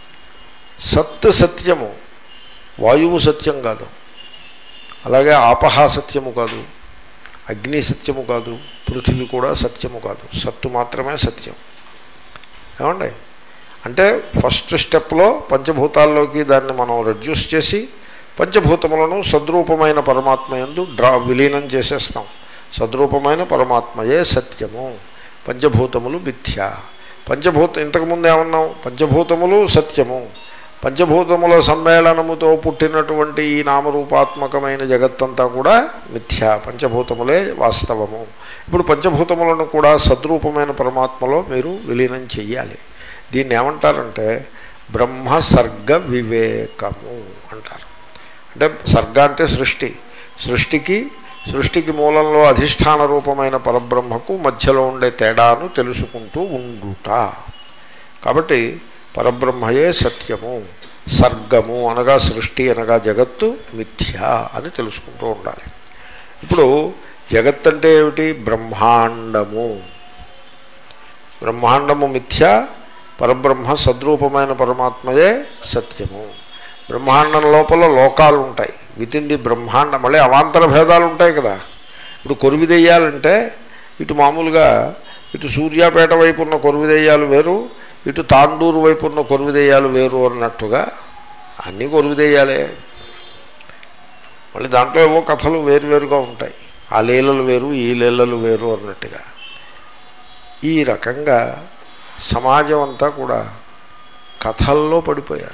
సత్ సత్యము వాయువు సత్యం కాదు అలాగే ఆపహ సత్యము కాదు అగ్ని సత్యము కాదు పృథివీ కూడా సత్యము కాదు సత్తు మాత్రమే సత్యం ఏమండి అంటే ఫస్ట్ స్టెప్లో పంచభూతాల్లోకి దాన్ని మనం రెడ్యూస్ చేసి పంచభూతములను సద్రూపమైన పరమాత్మ యందు డ్రా విలీనం చేసేస్తాం సద్రూపమైన పరమాత్మయే సత్యము పంచభూతములు మిథ్య పంచభూత ఇంతకుముందు ఏమన్నాం పంచభూతములు సత్యము పంచభూతముల సమ్మేళనముతో పుట్టినటువంటి ఈ నామరూపాత్మకమైన జగత్తంతా కూడా మిథ్య పంచభూతములే వాస్తవము ఇప్పుడు పంచభూతములను కూడా సద్రూపమైన పరమాత్మలో మీరు విలీనం చెయ్యాలి దీన్ని ఏమంటారంటే బ్రహ్మ సర్గ వివేకము అంటారు అంటే సర్గ అంటే సృష్టి సృష్టికి సృష్టికి మూలంలో అధిష్టాన రూపమైన పరబ్రహ్మకు మధ్యలో ఉండే తేడాను తెలుసుకుంటూ ఉండుట కాబట్టి పరబ్రహ్మయే సత్యము సర్గము అనగా సృష్టి అనగా జగత్తు మిథ్య అని తెలుసుకుంటూ ఉండాలి ఇప్పుడు జగత్ అంటే ఏమిటి బ్రహ్మాండము బ్రహ్మాండము మిథ్య పరబ్రహ్మ సద్రూపమైన పరమాత్మయే సత్యము బ్రహ్మాండం లోపల లోకాలు ఉంటాయి విత్ ఇన్ ది బ్రహ్మాండం మళ్ళీ అవాంతర భేదాలు ఉంటాయి కదా ఇప్పుడు కొరివి దెయ్యాలంటే ఇటు మామూలుగా ఇటు సూర్యాపేట వైపు ఉన్న కొరివి దెయ్యాలు వేరు ఇటు తాండూరు వైపు ఉన్న కొరివి దెయ్యాలు వేరు అన్నట్టుగా అన్నీ కొరివి దెయ్యాలే మళ్ళీ దాంట్లో ఏవో కథలు వేరువేరుగా ఉంటాయి ఆ లీలలు వేరు ఈ లీలలు వేరు అన్నట్టుగా ఈ రకంగా సమాజం అంతా కూడా కథల్లో పడిపోయారు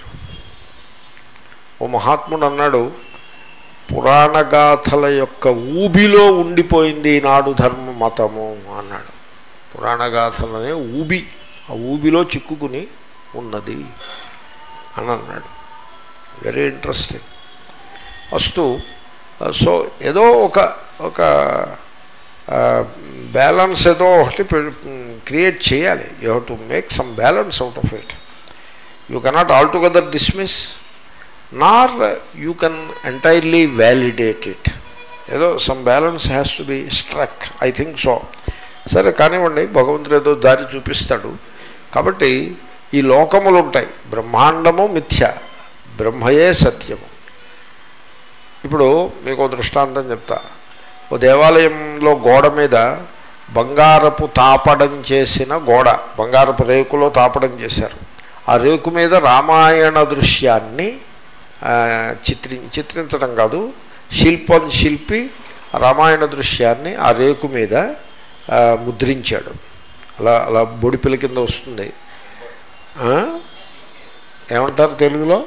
ఓ మహాత్ముడు అన్నాడు పురాణగాథల యొక్క ఊబిలో ఉండిపోయింది ఈనాడు ధర్మ మతము అన్నాడు పురాణగాథలనే ఊబి ఆ ఊబిలో చిక్కుకుని ఉన్నది అని అన్నాడు వెరీ ఇంట్రెస్టింగ్ ఫస్ట్ సో ఏదో ఒక ఒక బ్యాలెన్స్ ఏదో ఒకటి క్రియేట్ చేయాలి you have to make some balance out of it you cannot altogether dismiss nor you can entirely validate it ఏదో some balance has to be struck I think so సరే కానివ్వండి భగవంతుడు ఏదో దారి చూపిస్తాడు కాబట్టి ఈ లోకములు ఉంటాయి బ్రహ్మాండము మిథ్య బ్రహ్మయే సత్యము ఇప్పుడు మీకు ఓ దృష్టాంతం చెప్తా ఓ దేవాలయంలో గోడ మీద బంగారపు తాపడం చేసిన గోడ బంగారపు రేకులో తాపడం చేశారు ఆ రేకు మీద రామాయణ దృశ్యాన్ని ఆ, చిత్రి చిత్రించడం కాదు శిల్పం శిల్పి ఆ రామాయణ దృశ్యాన్ని ఆ రేకు మీద ఆ, ముద్రించాడు అలా అలా బొడిపిల కింద వస్తుంది ఆ? ఏమంటారు తెలుగులో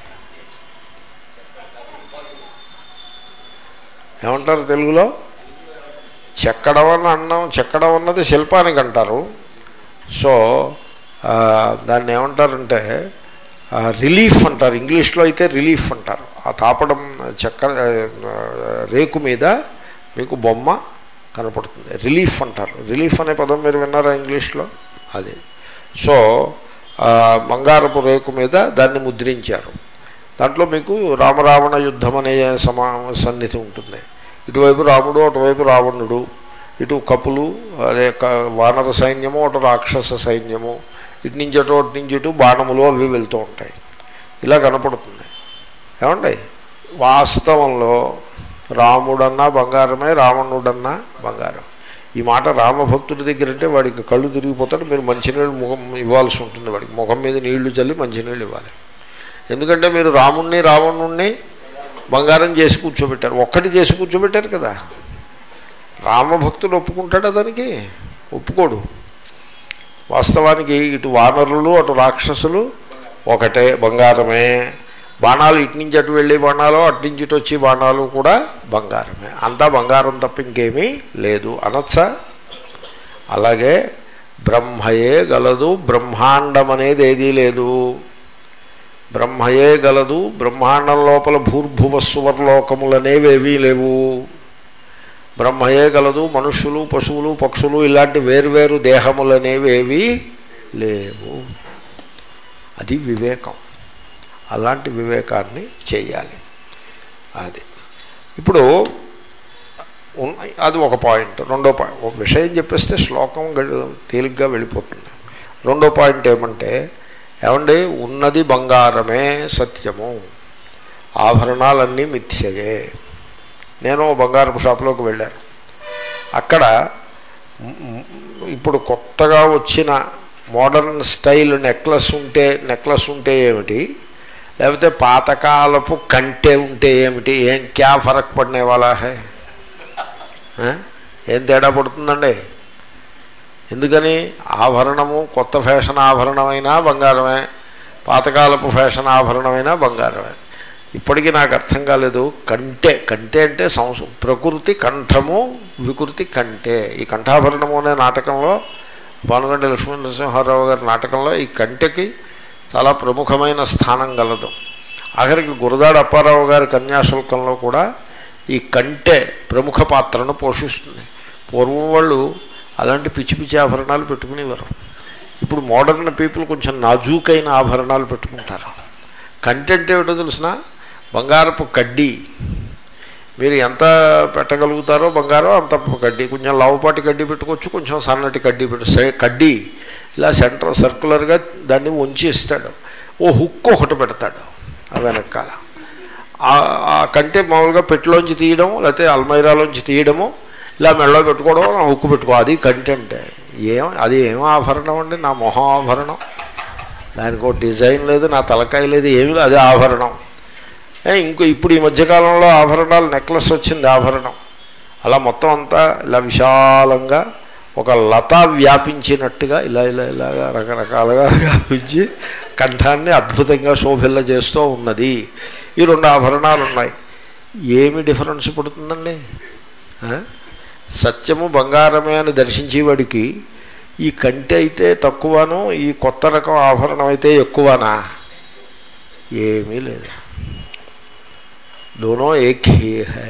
ఏమంటారు తెలుగులో చెక్కడం అని అన్నం చెక్కడం అన్నది శిల్పానికి అంటారు సో ఆ, దాన్ని ఏమంటారంటే ఆ, రిలీఫ్ అంటారు ఇంగ్లీష్లో అయితే రిలీఫ్ అంటారు ఆ తాపడం చెక్క ఆ, రేకు మీద మీకు బొమ్మ కనపడుతుంది రిలీఫ్ అంటారు రిలీఫ్ అనే పదం మీరు విన్నారా ఇంగ్లీష్లో అది సో ఆ, బంగారపు రేకు మీద దాన్ని ముద్రించారు దాంట్లో మీకు రామరావణ యుద్ధం అనే సమా సన్నిధి ఉంటుంది ఇటువైపు రాముడు అటువైపు రావణుడు ఇటు కపులు అదే క- వానర సైన్యము అటు రాక్షస సైన్యము ఇటు నుంచి అటు అటు నుంచి ఇటు బాణములు అవి వెళ్తూ ఉంటాయి ఇలా కనపడుతుంది ఏమండి వాస్తవంలో రాముడన్నా బంగారమే రావణుడన్నా బంగారం ఈ మాట రామభక్తుడి దగ్గర అంటే వాడికి కళ్ళు తిరిగిపోతాడు మీరు మంచినీళ్ళు ముఖం ఇవ్వాల్సి ఉంటుంది వాడికి ముఖం మీద నీళ్లు చల్లి మంచినీళ్ళు ఇవ్వాలి ఎందుకంటే మీరు రాముణ్ణి రావణుణ్ణి బంగారం చేసి కూర్చోబెట్టారు ఒక్కటి చేసి కూర్చోబెట్టారు కదా రామభక్తుడు ఒప్పుకుంటాడా దానికి ఒప్పుకోడు వాస్తవానికి ఇటు వానరులు అటు రాక్షసులు ఒకటే బంగారమే బాణాలు ఇటు నుంచి అటు వెళ్ళే బాణాలు అటు నుంచి ఇటు వచ్చి బాణాలు కూడా బంగారమే అంతా బంగారం తప్ప ఇంకేమీ లేదు అనొచ్చా అలాగే బ్రహ్మయే గలదు బ్రహ్మాండం అనేది ఏదీ లేదు బ్రహ్మయే గలదు బ్రహ్మాండం లోపల భూర్భువ సువర్లోకములనేవేవీ లేవు బ్రహ్మయే గలదు మనుష్యులు పశువులు పక్షులు ఇలాంటి వేరువేరు దేహములనేవేవి లేవు అది వివేకం అలాంటి వివేకాన్ని చేయాలి అది ఇప్పుడు ఉన్న అది ఒక పాయింట్ రెండో పాయింట్ ఒక విషయం చెప్పేస్తే శ్లోకం గడి- తేలిగ్గా వెళ్ళిపోతుంది రెండో పాయింట్ ఏమంటే ఏమండి ఉన్నది బంగారమే సత్యము ఆభరణాలన్నీ మిథ్యయే నేను ఓ బంగారపు షాపులోకి వెళ్ళాను అక్కడ మ్, మ్, ఇప్పుడు కొత్తగా వచ్చిన మోడర్న్ స్టైల్ నెక్లెస్ ఉంటే నెక్లెస్ ఉంటే ఏమిటి లేకపోతే పాతకాలపు కంటే ఉంటే ఏమిటి ఏం క్యా ఫరక్ పడినే వాళ్ళ హే ఆ? ఏం తేడా పడుతుందండి ఎందుకని ఆభరణము కొత్త ఫ్యాషన్ ఆభరణమైనా బంగారమే పాతకాలపు ఫ్యాషన్ ఆభరణమైనా బంగారమే ఇప్పటికీ నాకు అర్థం కాలేదు కంటే కంటే అంటే సంస్ ప్రకృతి కంఠము వికృతి కంటే ఈ కంఠాభరణము అనే నాటకంలో భానుగంటి లక్ష్మీ నరసింహారావు గారి నాటకంలో ఈ కంటెకి చాలా ప్రముఖమైన స్థానం గలదు ఆఖరికి గురదాడ అప్పారావు గారి కన్యాశుల్కంలో కూడా ఈ కంటె ప్రముఖ పాత్రను పోషిస్తుంది పూర్వం వాళ్ళు అలాంటి పిచ్చి పిచ్చి ఆభరణాలు పెట్టుకునేవారు ఇప్పుడు మోడర్న్ పీపుల్ కొంచెం నాజూకైన ఆభరణాలు పెట్టుకుంటారు కంటెంట్ ఏమిటో తెలిసిన బంగారపు కడ్డీ మీరు ఎంత పెట్టగలుగుతారో బంగారం అంత కడ్డీ కొంచెం లావుపాటి కడ్డీ పెట్టుకోవచ్చు కొంచెం సన్నటి కడ్డీ పెట్టు సే- కడ్డీ ఇలా సెంటర్ సర్కులర్గా దాన్ని ఉంచి ఇస్తాడు ఓ హుక్ ఒకటి పెడతాడు ఆ వెనకాల ఆ- ఆ కంటే మామూలుగా పెట్టిలోంచి తీయడం లేకపోతే అల్మైరాలోంచి తీయడము ఇలా మెడలో పెట్టుకోవడం నా హుక్కు పెట్టుకో అది కంటెంట్ ఏం అది ఏం ఆభరణం అండి నా మొహం ఆభరణం దానికి ఒక డిజైన్ లేదు నా తలకాయ లేదు ఏమీ లేదు అది ఆభరణం ఏ, ఇంకో ఇప్పుడు ఈ మధ్యకాలంలో ఆభరణాలు నెక్లెస్ వచ్చింది ఆభరణం అలా మొత్తం అంతా ఇలా విశాలంగా ఒక లత వ్యాపించినట్టుగా ఇలా ఇలా ఇలాగా రకరకాలుగా వ్యాపించి కంఠాన్ని అద్భుతంగా శోభిల్ల చేస్తూ ఉన్నది ఈ రెండు ఆభరణాలు ఉన్నాయి ఏమి డిఫరెన్స్ పడుతుందండి ఆ? సత్యము బంగారమే అని దర్శించేవాడికి ఈ కంటి అయితే తక్కువను ఈ కొత్త రకం ఆభరణం అయితే ఎక్కువనా ఏమీ లేదు दोनों एक ही है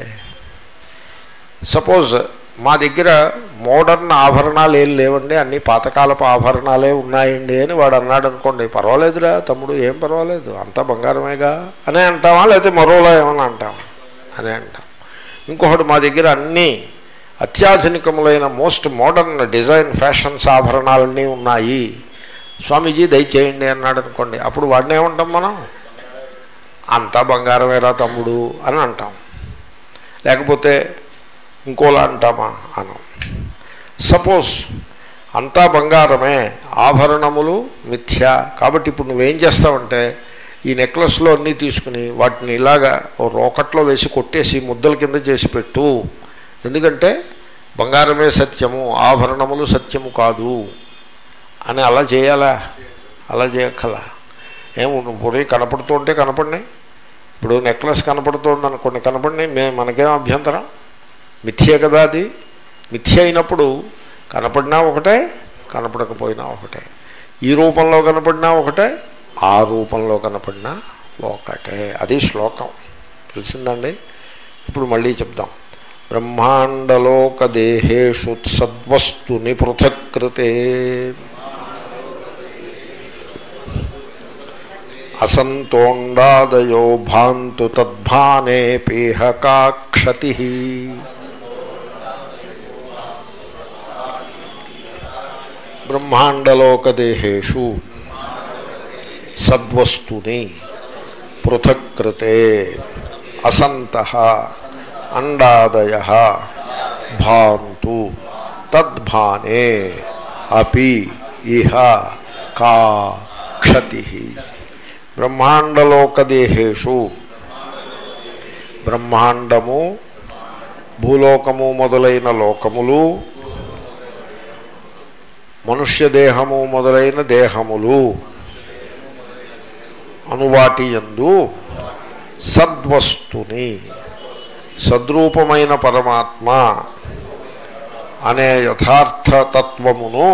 సపోజ్ మా దగ్గర మోడర్న్ ఆభరణాలు ఏం లేవండి అన్ని పాతకాలపు ఆభరణాలే ఉన్నాయండి అని వాడు అన్నాడు అనుకోండి పర్వాలేదురా తమ్ముడు ఏం పర్వాలేదు అంతా బంగారమేగా అనే అంటామా లేకపోతే మరోలా ఏమన్నా అంటామా అనే అంటాం ఇంకొకటి మా దగ్గర అన్నీ అత్యాధునికములైన మోస్ట్ మోడర్న్ డిజైన్ ఫ్యాషన్స్ ఆభరణాలన్నీ ఉన్నాయి స్వామీజీ దయచేయండి అన్నాడు అనుకోండి అప్పుడు వాడిని ఏమంటాం మనం అంతా బంగారమేరా తమ్ముడు అని అంటాం లేకపోతే ఇంకోలా అంటామా అనం సపోజ్ అంతా బంగారమే ఆభరణములు మిథ్య కాబట్టి ఇప్పుడు నువ్వేం చేస్తావంటే ఈ నెక్లెస్లో అన్నీ తీసుకుని వాటిని ఇలాగా ఓ రోకట్లో వేసి కొట్టేసి ముద్దల కింద చేసి పెట్టు ఎందుకంటే బంగారమే సత్యము ఆభరణములు సత్యము కాదు అని అలా చేయాలా అలా చేయక్కలా ఏం పొడి కనపడుతుంటే కనపడినాయి ఇప్పుడు నెక్లెస్ కనపడుతోంది అనుకోండి కనపడినాయి మే మనకేం అభ్యంతరం మిథ్యే కదా అది మిథ్య అయినప్పుడు కనపడినా ఒకటే కనపడకపోయినా ఒకటే ఈ రూపంలో కనపడినా ఒకటే ఆ రూపంలో కనపడినా ఒకటే అది శ్లోకం తెలిసిందండి ఇప్పుడు మళ్ళీ చెప్దాం బ్రహ్మాండలోక దేహేషు సద్వస్తుని పృథక్కృతే అసంతోండాదయో భాంతు తద్భానే పేహకా క్షతి బ్రహ్మాండలోకదేహేషు సద్వస్తుని పృథక్కృతే అసంత అండాదయ భాంతు తద్భానే అపి ఇహ కా క్షతి బ్రహ్మాండలోకదేహేషు బ్రహ్మాండము భూలోకము మొదలైన లోకములు మనుష్య దేహము మొదలైన దేహములు అనువాటి యందు సద్వస్తుని సద్రూపమైన పరమాత్మ అనే యథార్థతత్వమును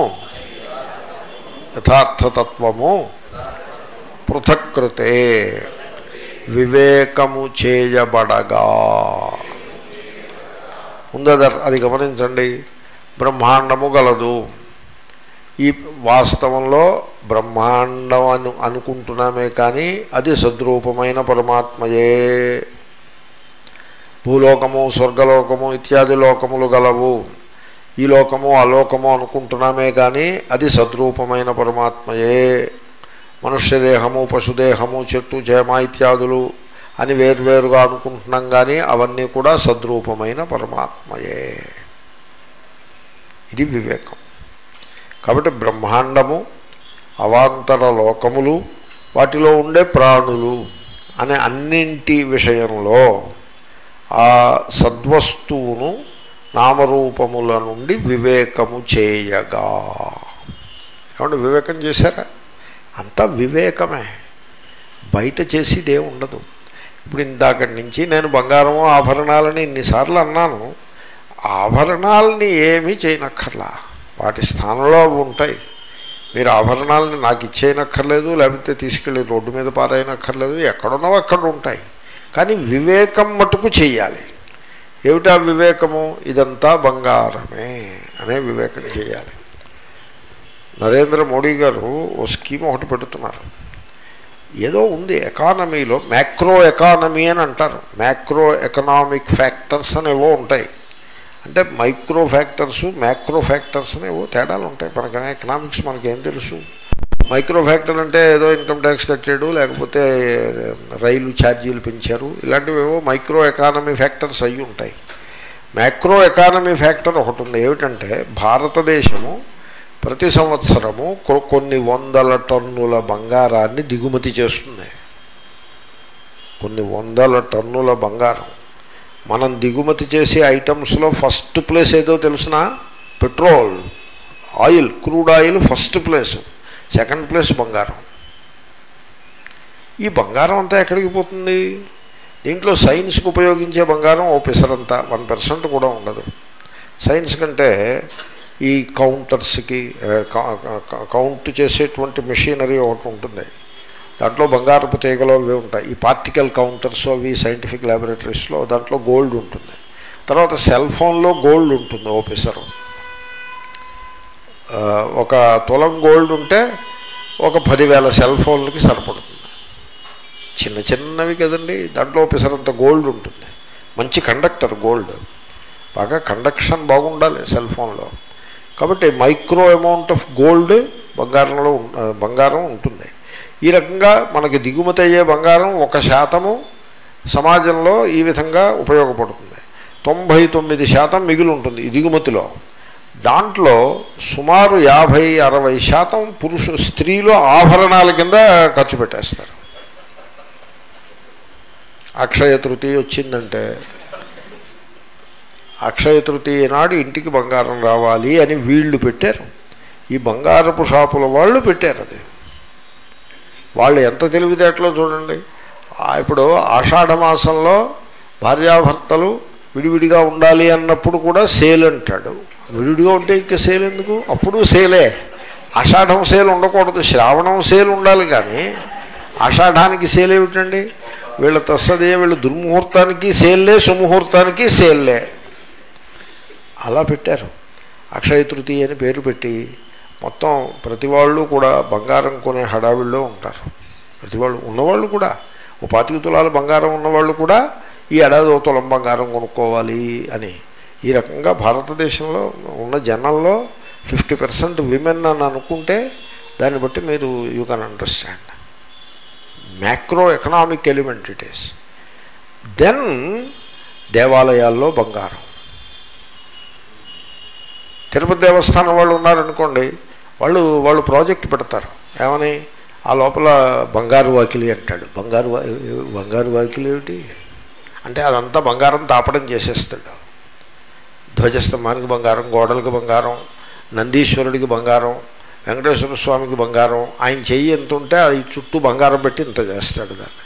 యథార్థతత్వము పృథక్కృతే వివేకము చేయబడగా ముందద అది గమనించండి బ్రహ్మాండము గలదు ఈ వాస్తవంలో బ్రహ్మాండం అను అనుకుంటున్నామే కానీ అది సద్రూపమైన పరమాత్మయే భూలోకము స్వర్గలోకము ఇత్యాది లోకములు గలవు ఈ లోకము అలోకము అనుకుంటున్నామే కానీ అది సద్రూపమైన పరమాత్మయే మనుష్య దేహము పశుదేహము చెట్టు చేమ ఇత్యాదులు అని వేర్వేరుగా అనుకుంటున్నాం కానీ అవన్నీ కూడా సద్రూపమైన పరమాత్మయే ఇది వివేకం కాబట్టి బ్రహ్మాండము అవాంతర లోకములు వాటిలో ఉండే ప్రాణులు అనే అన్నింటి విషయంలో ఆ సద్వస్తువును నామరూపముల నుండి వివేకము చేయగా ఏమంటే వివేకం చేశారా అంతా వివేకమే బయట చేసేదే ఉండదు ఇప్పుడు ఇందాకటి నుంచి నేను బంగారము ఆభరణాలని ఇన్నిసార్లు అన్నాను ఆభరణాలని ఏమీ చేయనక్కర్లా వాటి స్థానంలో అవి ఉంటాయి మీరు ఆభరణాలని నాకు ఇచ్చేయనక్కర్లేదు లేకపోతే తీసుకెళ్ళి రోడ్డు మీద పారాయనక్కర్లేదు ఎక్కడున్నావో అక్కడ ఉంటాయి కానీ వివేకం మటుకు చెయ్యాలి ఏమిటా వివేకము ఇదంతా బంగారమే అనే వివేకం చేయాలి నరేంద్ర మోడీ గారు ఓ స్కీమ్ ఒకటి పెడుతున్నారు ఏదో ఉంది ఎకానమీలో మ్యాక్రో ఎకానమీ అని అంటారు మ్యాక్రో ఎకనామిక్ ఫ్యాక్టర్స్ అనేవో ఉంటాయి అంటే మైక్రో ఫ్యాక్టర్స్ మ్యాక్రో ఫ్యాక్టర్స్ అనేవో తేడాలు ఉంటాయి మనకి ఎకనామిక్స్ మనకేం తెలుసు మైక్రో ఫ్యాక్టర్ అంటే ఏదో ఇన్కమ్ ట్యాక్స్ కట్టాడు లేకపోతే రైలు ఛార్జీలు పెంచారు ఇలాంటివేవో మైక్రో ఎకానమీ ఫ్యాక్టర్స్ అయ్యి ఉంటాయి మ్యాక్రో ఎకానమీ ఫ్యాక్టర్ ఒకటి ఉంది ఏమిటంటే భారతదేశము ప్రతి సంవత్సరము కొ- కొన్ని వందల టన్నుల బంగారాన్ని దిగుమతి చేస్తుంది కొన్ని వందల టన్నుల బంగారం మనం దిగుమతి చేసే ఐటమ్స్లో ఫస్ట్ ప్లేస్ ఏదో తెలుసిన petrol oil crude oil first place second place బంగారం ఈ బంగారం అంతా ఎక్కడికి పోతుంది దీంట్లో సైన్స్కి ఉపయోగించే బంగారం ఓ పిసరంతా వన్ పర్సెంట్ కూడా ఉండదు సైన్స్ కంటే ఈ కౌంటర్స్కి ఆ, క- క- కౌంట్ చేసేటువంటి మెషినరీ ఒకటి ఉంటుంది దాంట్లో బంగారపు తీగలు అవి ఉంటాయి ఈ పార్టికల్ కౌంటర్స్ అవి సైంటిఫిక్ ల్యాబొరేటరీస్లో దాంట్లో గోల్డ్ ఉంటుంది తర్వాత సెల్ ఫోన్లో గోల్డ్ ఉంటుంది ఓ పిసరు ఆ, ఒక తులం గోల్డ్ ఉంటే ఒక పదివేల సెల్ ఫోన్లకి సరిపడుతుంది చిన్న చిన్నవి కదండి దాంట్లో పిసరంత గోల్డ్ ఉంటుంది మంచి కండక్టర్ గోల్డ్ బాగా కండక్షన్ బాగుండాలి సెల్ ఫోన్లో కాబట్టి మైక్రో అమౌంట్ ఆఫ్ గోల్డ్ బంగారంలో ఉం- ఆ, బంగారం ఉంటుంది ఈ రకంగా మనకి దిగుమతి అయ్యే బంగారం ఒక శాతము సమాజంలో ఈ విధంగా ఉపయోగపడుతుంది తొంభై తొమ్మిది శాతం మిగిలి ఉంటుంది ఈ దిగుమతిలో దాంట్లో సుమారు యాభై అరవై శాతం పురుషు స్త్రీలు ఆభరణాల కింద ఖర్చు పెట్టేస్తారు అక్షయ తృతీయ వచ్చిందంటే అక్షయ తృతీయ నాడు ఇంటికి బంగారం రావాలి అని వీళ్ళు పెట్టారు ఈ బంగారపు షాపుల వాళ్ళు పెట్టారు అది వాళ్ళు ఎంత తెలివితేటలో చూడండి ఆ, ఇప్పుడు ఆషాఢ మాసంలో భార్యాభర్తలు విడివిడిగా ఉండాలి అన్నప్పుడు కూడా సేల్ అంటాడు విడివిడిగా ఉంటే ఇంకా సేల్ ఎందుకు అప్పుడు సేలే ఆషాఢం సేల్ ఉండకూడదు శ్రావణం సేల్ ఉండాలి కానీ ఆషాఢానికి సేల్ ఏమిటండి వీళ్ళ తస్సదే వీళ్ళు దుర్ముహూర్తానికి సేల్లే సుముహూర్తానికి సేల్లే అలా పెట్టారు అక్షయ తృతీయ అని పేరు పెట్టి మొత్తం ప్రతి వాళ్ళు కూడా బంగారం కొనే హడావిడిలో ఉంటారు ప్రతి వాళ్ళు ఉన్నవాళ్ళు కూడా ఓ పాతిక తులాల బంగారం ఉన్నవాళ్ళు కూడా ఈ ఏడాది ఓ తులం బంగారం కొనుక్కోవాలి అని ఈ రకంగా భారతదేశంలో ఉన్న జనంలో ఫిఫ్టీ పర్సెంట్ విమెన్ అని అనుకుంటే దాన్ని బట్టి మీరు you can understand macro economic element it is then దేవాలయాల్లో బంగారం తిరుపతి దేవస్థానం వాళ్ళు ఉన్నారనుకోండి వాళ్ళు వాళ్ళు ప్రాజెక్ట్ పెడతారు ఏమని ఆ లోపల బంగారు వాకిలి అంటాడు బంగారు వా- బంగారు వాకిలి ఏమిటి అంటే అదంతా బంగారం తాపడం చేసేస్తాడు ధ్వజస్తంభానికి బంగారం గోడలకు బంగారం నందీశ్వరుడికి బంగారం వెంకటేశ్వర స్వామికి బంగారం ఆయన చెయ్యి ఎంత ఉంటే అది చుట్టూ బంగారం పెట్టి ఇంత చేస్తాడు దాన్ని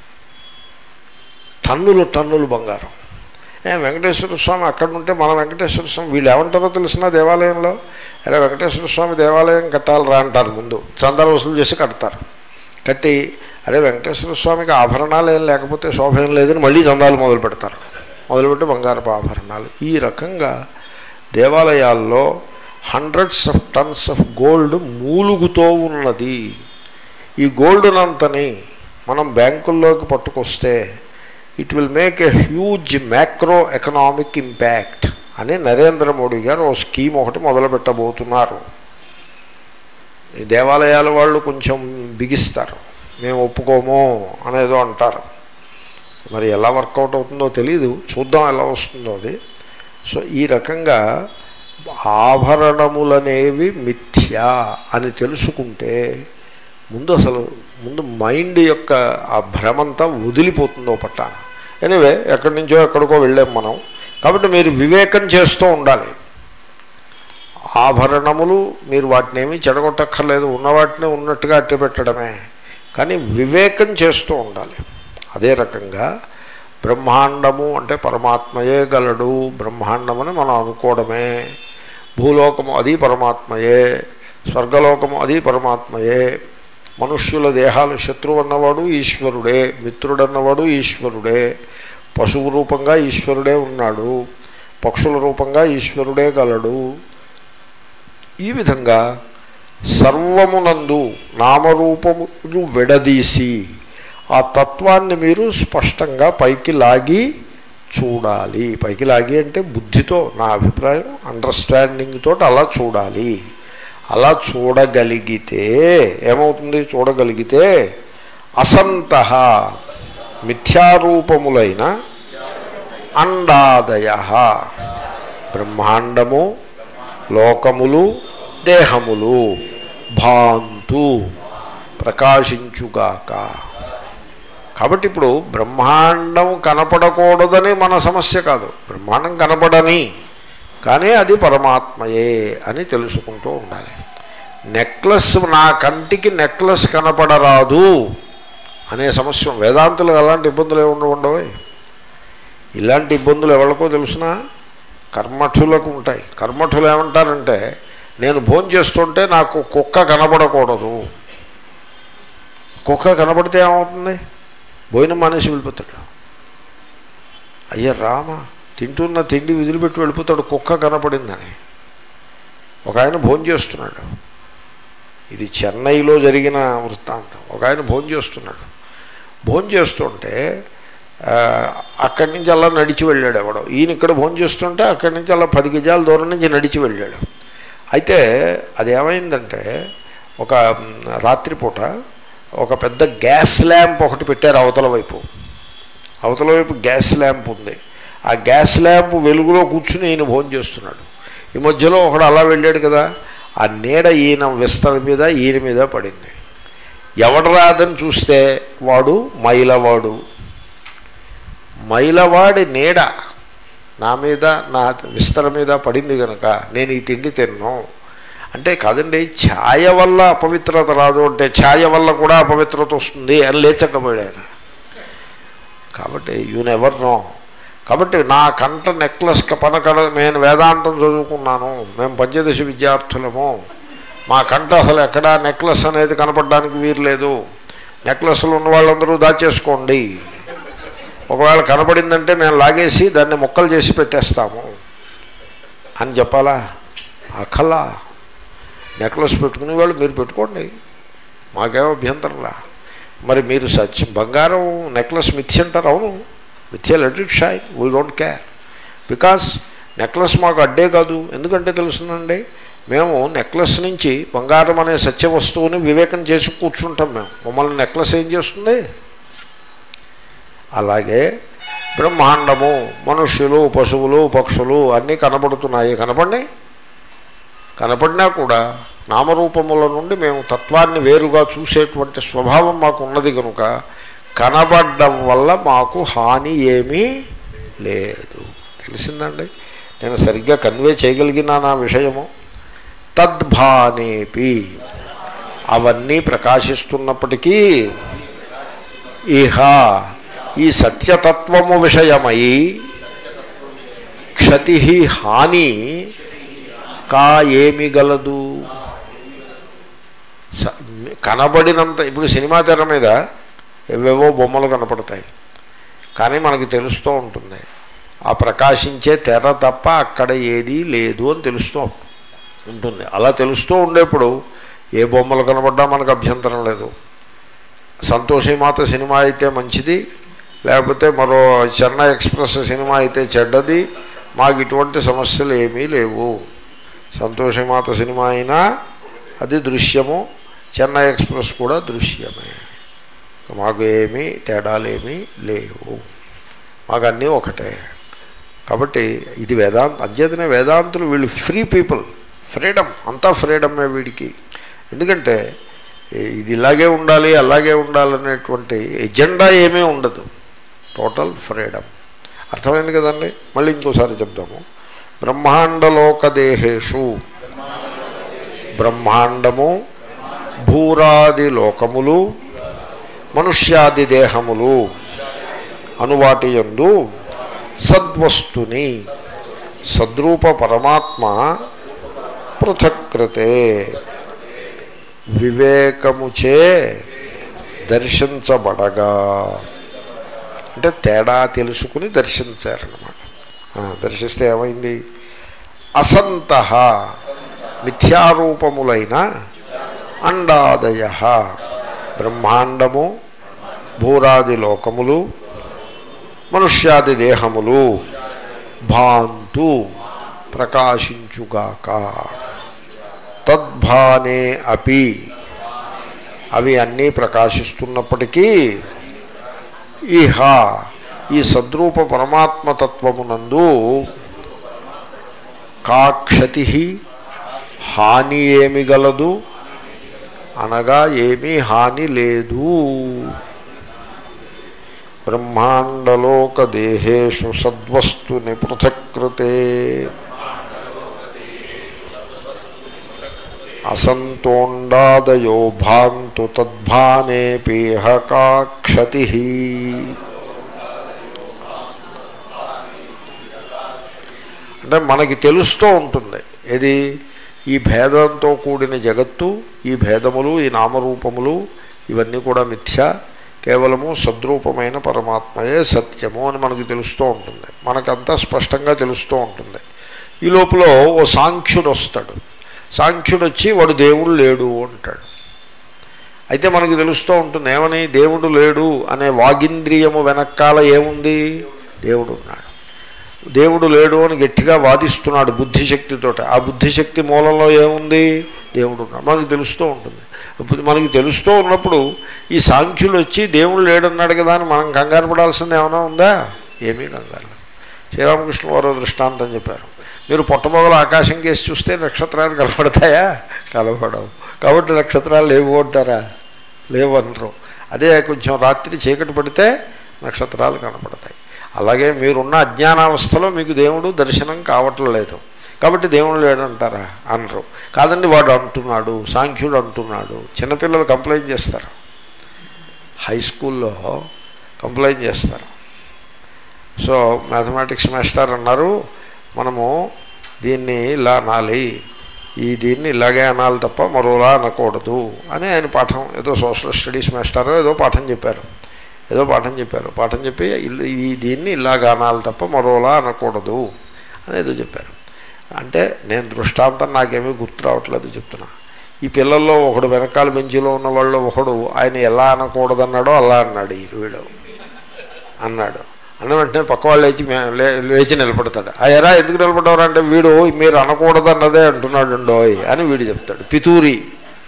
టన్నులు టన్నులు బంగారం ఏ వెంకటేశ్వర స్వామి అక్కడ ఉంటే మన వెంకటేశ్వర స్వామి వీళ్ళు ఏమంటారో తెలిసిన దేవాలయంలో అరే వెంకటేశ్వర స్వామి దేవాలయం కట్టాలరా అంటారు ముందు చందాలు వసూలు చేసి కడతారు కట్టి అరే వెంకటేశ్వర స్వామికి ఆభరణాలు ఏం లేకపోతే శోభ ఏం లేదని మళ్ళీ చందాలు మొదలు పెడతారు మొదలుపెట్టి బంగారపు ఆభరణాలు ఈ రకంగా దేవాలయాల్లో hundreds of tons of gold మూలుగుతో ఉన్నది ఈ గోల్డ్నంతని మనం బ్యాంకుల్లోకి పట్టుకొస్తే it will make a huge macro economic impact అని నరేంద్ర మోడీ గారు ఓ స్కీమ్ ఒకటి మొదలు పెట్టబోతున్నారు ఈ దేవాలయాల వాళ్ళు కొంచెం బిగిస్తారు మేము ఒప్పుకోము అనేదో అంటారు మరి ఎలా వర్కౌట్ అవుతుందో తెలియదు చూద్దాం ఎలా వస్తుందో అది సో ఈ రకంగా ఆభరణములనేవి మిథ్యా అని తెలుసుకుంటే ముందు అసలు ముందు మైండ్ యొక్క ఆ భ్రమంతా వదిలిపోతుందో పట్టాన ఎనివే ఎక్కడి నుంచో ఎక్కడికో వెళ్ళాం మనం కాబట్టి మీరు వివేకం చేస్తూ ఉండాలి ఆభరణములు మీరు వాటిని ఏమీ చెడగొట్టక్కర్లేదు ఉన్న వాటిని ఉన్నట్టుగా అట్టి పెట్టడమే కానీ వివేకం చేస్తూ ఉండాలి అదే రకంగా బ్రహ్మాండము అంటే పరమాత్మయే గలడు బ్రహ్మాండమని మనం అనుకోవడమే భూలోకము అది పరమాత్మయే స్వర్గలోకము అది పరమాత్మయే మనుష్యుల దేహాలు శత్రువు అన్నవాడు ఈశ్వరుడే మిత్రుడన్నవాడు ఈశ్వరుడే పశువు రూపంగా ఈశ్వరుడే ఉన్నాడు పక్షుల రూపంగా ఈశ్వరుడే గలడు ఈ విధంగా సర్వమునందు నామరూపములు విడదీసి ఆ తత్వాన్ని మీరు స్పష్టంగా పైకి లాగి చూడాలి పైకి లాగి అంటే బుద్ధితో నా అభిప్రాయం అండర్స్టాండింగ్ తోటి అలా చూడాలి అలా చూడగలిగితే ఏమవుతుంది చూడగలిగితే అసంత మిథ్యారూపములైన అండాదయ బ్రహ్మాండము లోకములు దేహములు భాంతు ప్రకాశించుగాక కాబట్టి ఇప్పుడు బ్రహ్మాండం కనపడకూడదని మన సమస్య కాదు బ్రహ్మాండం కనపడని కానీ అది పరమాత్మయే అని తెలుసుకుంటూ ఉండాలి నెక్లెస్ నా కంటికి నెక్లెస్ కనపడరాదు అనే సమస్య వేదాంతులు అలాంటి ఇబ్బందులు ఏమి ఉండవు ఇలాంటి ఇబ్బందులు ఎవరికో తెలుసిన కర్మఠులకు ఉంటాయి కర్మఠులు ఏమంటారంటే నేను భోజనం చేస్తుంటే నాకు కుక్క కనపడకూడదు కుక్క కనపడితే ఏమవుతుంది భోజనం మానేసి వెళ్ళిపోతాడు అయ్యా రామ తింటున్న తిండి విదిలిపెట్టి వెళ్ళిపోతాడు కుక్క కనపడిందని ఒక ఆయన భోజనం చేస్తున్నాడు ఇది చెన్నైలో జరిగిన వృత్తాంతం ఒక ఆయన భోజనం చేస్తున్నాడు భోజనం చేస్తుంటే అక్కడి నుంచి అలా నడిచి వెళ్ళాడు ఎవడో ఈయన ఇక్కడ భోజనం చేస్తుంటే అక్కడి నుంచి అలా పది గజాల దూరం నుంచి నడిచి వెళ్ళాడు అయితే అది ఏమైందంటే ఒక రాత్రిపూట ఒక పెద్ద గ్యాస్ ల్యాంప్ ఒకటి పెట్టారు అవతల వైపు అవతల వైపు గ్యాస్ ల్యాంప్ ఉంది ఆ గ్యాస్ ల్యాంప్ వెలుగులో కూర్చుని ఈయన భోజనం చేస్తున్నాడు ఈ మధ్యలో ఒకడు అలా వెళ్ళాడు కదా ఆ నీడ ఈయన విస్తల మీద ఈయన మీద పడింది ఎవడు రాదని చూస్తే వాడు మైలవాడు మైలవాడి నీడ నా మీద నా విస్తర మీద పడింది కనుక నేను ఈ తిండి తిన్నాను అంటే కాదండి ఛాయ వల్ల అపవిత్రత రాదు అంటే ఛాయ వల్ల కూడా అపవిత్రత వస్తుంది అని లేచకపోయాడు కాబట్టి యూ నెవర్ నో కాబట్టి నా కంట నెక్లెస్ పనకడ నేను వేదాంతం చదువుకున్నాను మేము పంచదశ విద్యార్థులము మా కంట అసలు ఎక్కడా నెక్లెస్ అనేది కనపడడానికి వీలు లేదు నెక్లెస్లు ఉన్న వాళ్ళందరూ దాచేసుకోండి ఒకవేళ కనపడిందంటే మేము లాగేసి దాన్ని ముక్కలు చేసి పెట్టేస్తాము అని చెప్పాలా అక్కలా నెక్లెస్ పెట్టుకునే వాళ్ళు మీరు పెట్టుకోండి మాకేమో అభ్యంతరంలా మరి మీరు సత్యం బంగారం నెక్లెస్ మిథ్య అంటారు అవును మిథ్య let it shine we don't care because necklace మాకు అడ్డే కాదు ఎందుకంటే తెలుస్తుందండి మేము నెక్లెస్ నుంచి బంగారం అనే సత్య వస్తువుని వివేకం చేసి కూర్చుంటాం మేము మమ్మల్ని నెక్లెస్ ఏం చేస్తుంది అలాగే బ్రహ్మాండము మనుష్యులు పశువులు పక్షులు అన్నీ కనబడుతున్నాయి కనపడి కనపడినా కూడా నామరూపముల నుండి మేము తత్వాన్ని వేరుగా చూసేటువంటి స్వభావం మాకు ఉన్నది కనుక కనబడడం వల్ల మాకు హాని ఏమీ లేదు తెలిసిందండి నేను సరిగ్గా కన్వే చేయగలిగిన నా విషయము తద్భానేపి అవన్నీ ప్రకాశిస్తున్నప్పటికీ ఇహ ఈ సత్యతత్వము విషయమై క్షతి హాని కా ఏమి గలదు స- కనబడినంత ఇప్పుడు సినిమా తెర మీద ఏవేవో బొమ్మలు కనపడతాయి కానీ మనకి తెలుస్తూ ఉంటుంది ఆ ప్రకాశించే తెర తప్ప అక్కడ ఏదీ లేదు అని తెలుస్తూ ఉంటుంది అలా తెలుస్తూ ఉండేప్పుడు ఏ బొమ్మలు కనబడ్డా మనకు అభ్యంతరం లేదు సంతోషిమాత సినిమా అయితే మంచిది లేకపోతే మరో చెన్నై ఎక్స్ప్రెస్ సినిమా అయితే చెడ్డది మాకు ఇటువంటి సమస్యలు ఏమీ లేవు సంతోషిమాత సినిమా అయినా అది దృశ్యము చెన్నై ఎక్స్ప్రెస్ కూడా దృశ్యమే మాకు ఏమీ తేడాలేమీ లేవు మాకు అన్నీ ఒకటే కాబట్టి ఇది వేదాంత అధ్యతనే వేదాంతులు వీళ్ళు ఫ్రీ పీపుల్ ఫ్రీడమ్ అంతా ఫ్రీడమే వీడికి ఎందుకంటే ఇది ఇలాగే ఉండాలి అలాగే ఉండాలనేటువంటి ఎజెండా ఏమీ ఉండదు టోటల్ ఫ్రీడమ్ అర్థమైంది కదండి మళ్ళీ ఇంకోసారి చెప్దాము బ్రహ్మాండలోకదేహేషు బ్రహ్మాండము భూరాది లోకములు మనుష్యాది దేహములు అనువాటి యందు సద్వస్తుని సద్రూప పరమాత్మ పృథక్కృతే వివేకముచే దర్శించబడగా అంటే తేడా తెలుసుకుని దర్శించారన్నమాట ఆ, దర్శిస్తే ఏమైంది అసంత మిథ్యారూపములైన అండాదయ బ్రహ్మాండము భూరాది లోకములు మనుష్యాది దేహములు భాంతు ప్రకాశించుగాక తద్భానే అపి అవి అన్నీ ప్రకాశిస్తున్నప్పటికీ ఇహ ఈ సద్రూప పరమాత్మతత్వమునందు కాక్షతి హాని ఏమి గలదు అనగా ఏమీ హాని లేదు బ్రహ్మాండలోకదేహేషు సద్వస్తుని పృథక్కృతే అసంతోండాదయో భాంతు తద్భానేపీహ కాక్షతి అంటే మనకి తెలుస్తూ ఉంటుంది ఏది ఈ భేదంతో కూడిన జగత్తు ఈ భేదములు ఈ నామరూపములు ఇవన్నీ కూడా మిథ్య కేవలము సద్రూపమైన పరమాత్మయే సత్యము అని మనకు తెలుస్తూ ఉంటుంది మనకంతా స్పష్టంగా తెలుస్తూ ఉంటుంది ఈ లోపల ఓ సాంఖ్యుడు వస్తాడు సాంఖ్యుడు వచ్చి వాడు దేవుడు లేడు అంటాడు అయితే మనకు తెలుస్తూ ఉంటుంది ఏమని దేవుడు లేడు అనే వాగింద్రియము వెనకాల ఏముంది దేవుడు ఉన్నాడు దేవుడు లేడు అని గట్టిగా వాదిస్తున్నాడు బుద్ధిశక్తితో ఆ బుద్ధిశక్తి మూలంలో ఏముంది దేవుడు ఉన్నాడు మనకు తెలుస్తూ ఉంటుంది ఇప్పుడు మనకి తెలుస్తూ ఉన్నప్పుడు ఈ సాంఖ్యులు వచ్చి దేవుడు లేడన్నాడు కదా అని మనం కంగారు పడాల్సింది ఏమైనా ఉందా ఏమీ కంగారు లేదు. శ్రీరామకృష్ణ వారు దృష్టాంతం చెప్పారు మీరు పొట్టమొగలు ఆకాశం కేసి చూస్తే నక్షత్రాలు కనపడతాయా కనపడవు కాబట్టి నక్షత్రాలు లేవు అంటారా లేవు అనరు అదే కొంచెం రాత్రి చీకటి పడితే నక్షత్రాలు కనపడతాయి అలాగే మీరున్న అజ్ఞానావస్థలో మీకు దేవుడు దర్శనం కావటం లేదు కాబట్టి దేవుడు లేడంటారా అనరు కాదండి వాడు అంటున్నాడు సాంఖ్యుడు అంటున్నాడు చిన్నపిల్లలు కంప్లైంట్ చేస్తారు హై స్కూల్లో కంప్లైంట్ చేస్తారు సో మ్యాథమెటిక్స్ మాస్టర్ అన్నారు మనము దీన్ని ఇలా అనాలి ఈ దీన్ని ఇలాగే అనాలి తప్ప మరోలా అనకూడదు అని ఆయన పాఠం ఏదో సోషల్ స్టడీస్ మాస్టర్ ఏదో పాఠం చెప్పారు ఏదో పాఠం చెప్పారు పాఠం చెప్పి ఇల్- ఈ దీన్ని ఇలాగ అనాలి తప్ప మరోలా అనకూడదు అని ఏదో చెప్పారు అంటే నేను దృష్టాంతం నాకేమీ గుర్తు రావట్లేదు చెప్తున్నా ఈ పిల్లల్లో ఒకడు వెనకాల బెంచిలో ఉన్న వాళ్ళు ఒకడు ఆయన ఎలా అనకూడదన్నాడో అలా అన్నాడు ఈ వీడు అన్నాడు అన్న వెంటనే పక్క వాళ్ళు లేచి మే- లే- లేచి నిలబడతాడు ఆ ఎరా ఎందుకు నిలబడ్డవారు అంటే వీడు మీరు అనకూడదన్నదే అంటున్నాడు అండోయ్ అని వీడు చెప్తాడు పితూరి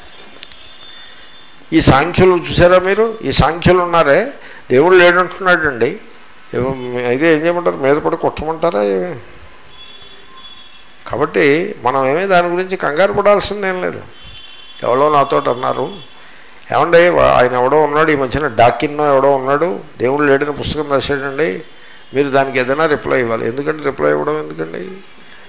ఈ సాంఖ్యులు చూసారా మీరు ఈ సాంఖ్యులు ఉన్నారే దేవుడు లేడంటున్నాడండి ఏమో అయితే ఏం చేయమంటారు మీద పడి కొట్టమంటారా ఏమి కాబట్టి మనం ఏమీ దాని గురించి కంగారు పడాల్సిందేం లేదు ఎవరో నాతో అన్నారు ఏమండి వా- ఆయన ఎవడో ఉన్నాడు ఈ మధ్యన డాకిన్నో ఎవడో ఉన్నాడు దేవుడు లేడని పుస్తకం రాశాడండి మీరు దానికి ఏదైనా రిప్లై ఇవ్వాలి ఎందుకంటే రిప్లై ఇవ్వడం ఎందుకండి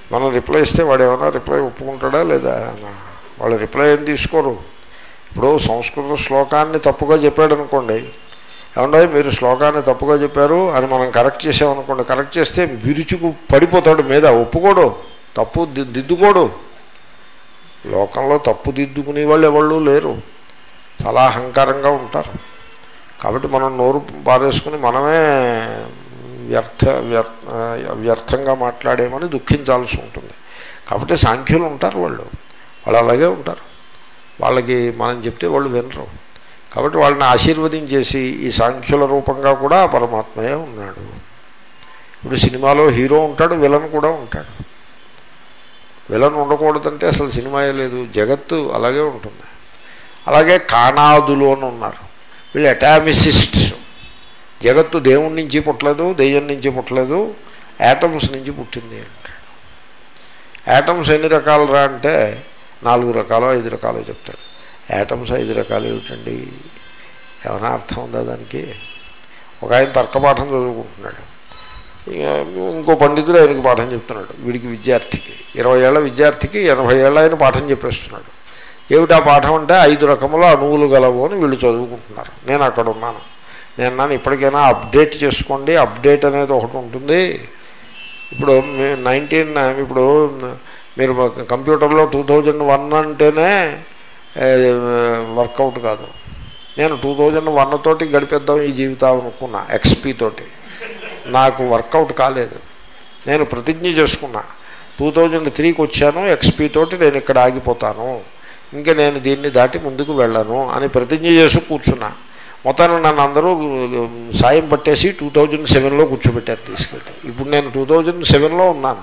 మనం రిప్లై ఇస్తే వాడు ఏమైనా రిప్లై ఒప్పుకుంటాడా లేదా నా- వాళ్ళు రిప్లై ఏం తీసుకోరు ఇప్పుడు సంస్కృత శ్లోకాన్ని తప్పుగా చెప్పాడు అనుకోండి ఏమంటే మీరు శ్లోకాన్ని తప్పుగా చెప్పారు అని మనం కరెక్ట్ చేసామనుకోండి కరెక్ట్ చేస్తే విరుచుకు పడిపోతాడు మీద ఒప్పుకోడు తప్పు ది- దిద్దుకోడు లోకంలో తప్పు దిద్దుకునే వాళ్ళు ఎవళ్ళు లేరు చాలా అహంకారంగా ఉంటారు కాబట్టి మనం నోరు పారేసుకుని మనమే వ్యర్థ వ్యర్థ వ్యర్థంగా మాట్లాడేమని దుఃఖించాల్సి ఉంటుంది కాబట్టి సాంఖ్యులు ఉంటారు వాళ్ళు వాళ్ళు అలాగే ఉంటారు వాళ్ళకి మనం చెప్తే వాళ్ళు వినరు కాబట్టి వాళ్ళని ఆశీర్వదించేసి ఈ సాంఖ్యుల రూపంగా కూడా పరమాత్మయే ఉన్నాడు ఇప్పుడు సినిమాలో హీరో ఉంటాడు విలన్ కూడా ఉంటాడు విలన్ ఉండకూడదంటే అసలు సినిమాయే లేదు జగత్తు అలాగే ఉంటుంది అలాగే కాణాదులు అని ఉన్నారు వీళ్ళు అటామిసిస్ట్స్ జగత్తు దేవుడి నుంచి పుట్టలేదు దెయ్యం నుంచి పుట్టలేదు యాటమ్స్ నుంచి పుట్టింది అంటాడు యాటమ్స్ ఎన్ని రకాలరా అంటే నాలుగు రకాలు ఐదు రకాలు చెప్తాడు యాటమ్స్ ఐదు రకాలు ఏమిటండి ఏమైనా అర్థం ఉందా దానికి ఒక ఆయన తర్కపాఠం చదువుకుంటున్నాడు ఇక ఇంకో పండితుడు ఆయనకి పాఠం చెప్తున్నాడు వీడికి విద్యార్థికి ఇరవై ఏళ్ళ విద్యార్థికి ఎనభై ఏళ్ళ ఆయన పాఠం చెప్పేస్తున్నాడు ఏమిటా పాఠం అంటే ఐదు రకముల అణువులు గలవు అని వీళ్ళు చదువుకుంటున్నారు నేను అక్కడ ఉన్నాను నేను అన్నాను ఇప్పటికైనా అప్డేట్ చేసుకోండి అప్డేట్ అనేది ఒకటి ఉంటుంది ఇప్పుడు నైన్టీన్ ఇప్పుడు మీరు కంప్యూటర్లో టూ థౌజండ్ వన్ అంటేనే వర్కౌట్ కాదు నేను టూ థౌజండ్ వన్ తోటి గడిపేద్దాం ఈ జీవితం అనుకున్నా ఎక్స్పీ తోటి నాకు వర్కౌట్ కాలేదు నేను ప్రతిజ్ఞ చేసుకున్నా టూ థౌజండ్ త్రీకి వచ్చాను ఎక్స్పీ తోటి నేను ఇక్కడ ఆగిపోతాను ఇంకా నేను దీన్ని దాటి ముందుకు వెళ్ళను అని ప్రతిజ్ఞ చేసి కూర్చున్నా మొత్తాన్ని నన్ను అందరూ సాయం పట్టేసి టూ థౌజండ్ సెవెన్లో కూర్చోబెట్టారు తీసుకెళ్ళి ఇప్పుడు నేను టూ థౌజండ్ సెవెన్లో ఉన్నాను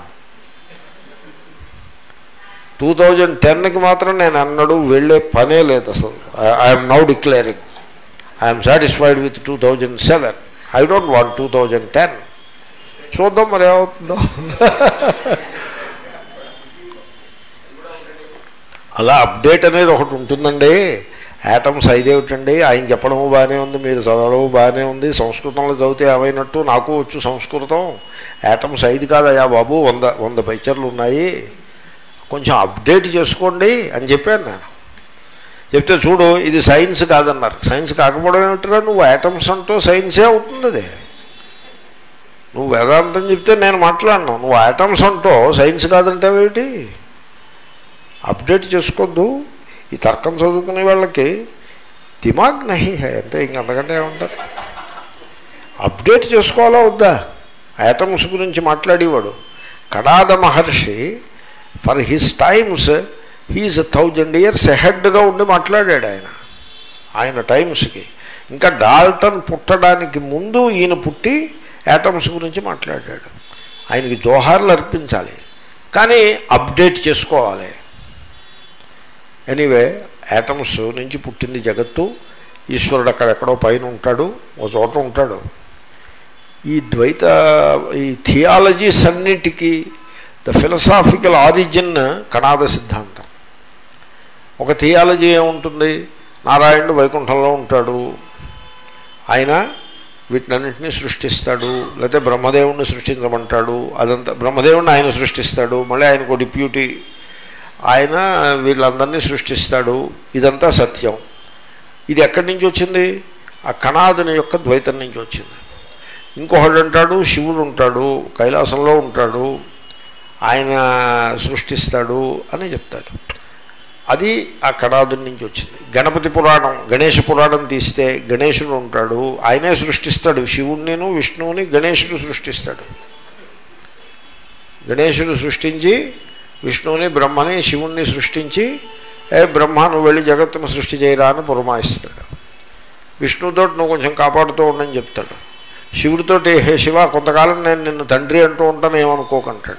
టూ థౌజండ్ టెన్కి మాత్రం నేను అన్నడు వెళ్ళే పనే లేదు అసలు I'm now declaring I'm satisfied with two thousand seven I don't want two thousand ten చూద్దాం మరి ఏమవుతుందో అలా అప్డేట్ అనేది ఒకటి ఉంటుందండి యాటమ్స్ ఐదేమిటండి ఆయన చెప్పడము బాగానే ఉంది మీరు చదవడము బాగానే ఉంది సంస్కృతంలో చదివితే ఏమైనట్టు నాకు వచ్చు సంస్కృతం యాటమ్స్ ఐదు కాదయా బాబు వంద వంద పైచర్లు ఉన్నాయి కొంచెం అప్డేట్ చేసుకోండి అని చెప్పాను నేను చెప్తే చూడు ఇది సైన్స్ కాదన్నారు సైన్స్ కాకపోవడం ఏమిటిరా నువ్వు యాటమ్స్ అంటూ సైన్సే అవుతుంది అది నువ్వు వేదాంతం చెప్తే నేను మాట్లాడను నువ్వు యాటమ్స్ అంటూ సైన్స్ కాదంటావేమిటి అప్డేట్ చేసుకోవద్దు ఈ తర్కం చదువుకునే వాళ్ళకి దిమాగ్ నహి హై అంతే ఇంకంతకంటే ఏమంటారు అప్డేట్ చేసుకోవాలా వద్దా యాటమ్స్ గురించి మాట్లాడేవాడు కడాద మహర్షి for his times he's thousand years హెడ్గా ఉండి మాట్లాడాడు ఆయన ఆయన టైమ్స్కి ఇంకా డాల్టన్ పుట్టడానికి ముందు ఈయన పుట్టి యాటమ్స్ గురించి మాట్లాడాడు ఆయనకి జోహార్లు అర్పించాలి కానీ అప్డేట్ చేసుకోవాలి ఎనీవే యాటమ్స్ నుంచి పుట్టింది జగత్తు ఈశ్వరుడు అక్కడెక్కడో పైన ఉంటాడు ఓ చోట ఉంటాడు ఈ ద్వైత ఈ థియాలజీస్ అన్నిటికీ ద ఫిలసాఫికల్ ఆరిజిన్ కణాద సిద్ధాంతం ఒక థియాలజీ ఏముంటుంది నారాయణుడు వైకుంఠంలో ఉంటాడు ఆయన వీటినన్నింటినీ సృష్టిస్తాడు లేకపోతే బ్రహ్మదేవుణ్ణి సృష్టించమంటాడు అదంతా బ్రహ్మదేవుణ్ణి ఆయన సృష్టిస్తాడు మళ్ళీ ఆయనకు డిప్యూటీ ఆయన వీళ్ళందరినీ సృష్టిస్తాడు ఇదంతా సత్యం ఇది ఎక్కడి నుంచి వచ్చింది ఆ కణాదుని యొక్క ద్వైతం నుంచి వచ్చింది ఇంకొకడు అంటాడు శివుడు ఉంటాడు కైలాసంలో ఉంటాడు ఆయన సృష్టిస్తాడు అని చెప్తాడు అది ఆ కణాదుని నుంచి వచ్చింది గణపతి పురాణం గణేష పురాణం తీస్తే గణేశుడు ఉంటాడు ఆయనే సృష్టిస్తాడు శివుణ్ణిను విష్ణువుని గణేశుడు సృష్టిస్తాడు గణేశుడు సృష్టించి విష్ణువుని బ్రహ్మని శివుణ్ణి సృష్టించి ఏ బ్రహ్మ నువ్వు వెళ్ళి జగత్తును సృష్టి చేయరా అని పురమాయిస్తాడు విష్ణుతో నువ్వు కొంచెం కాపాడుతూ ఉండని చెప్తాడు శివుడితోటి హే శివ కొంతకాలం నేను నిన్ను తండ్రి అంటూ ఉంటాను ఏమనుకోకంటాడు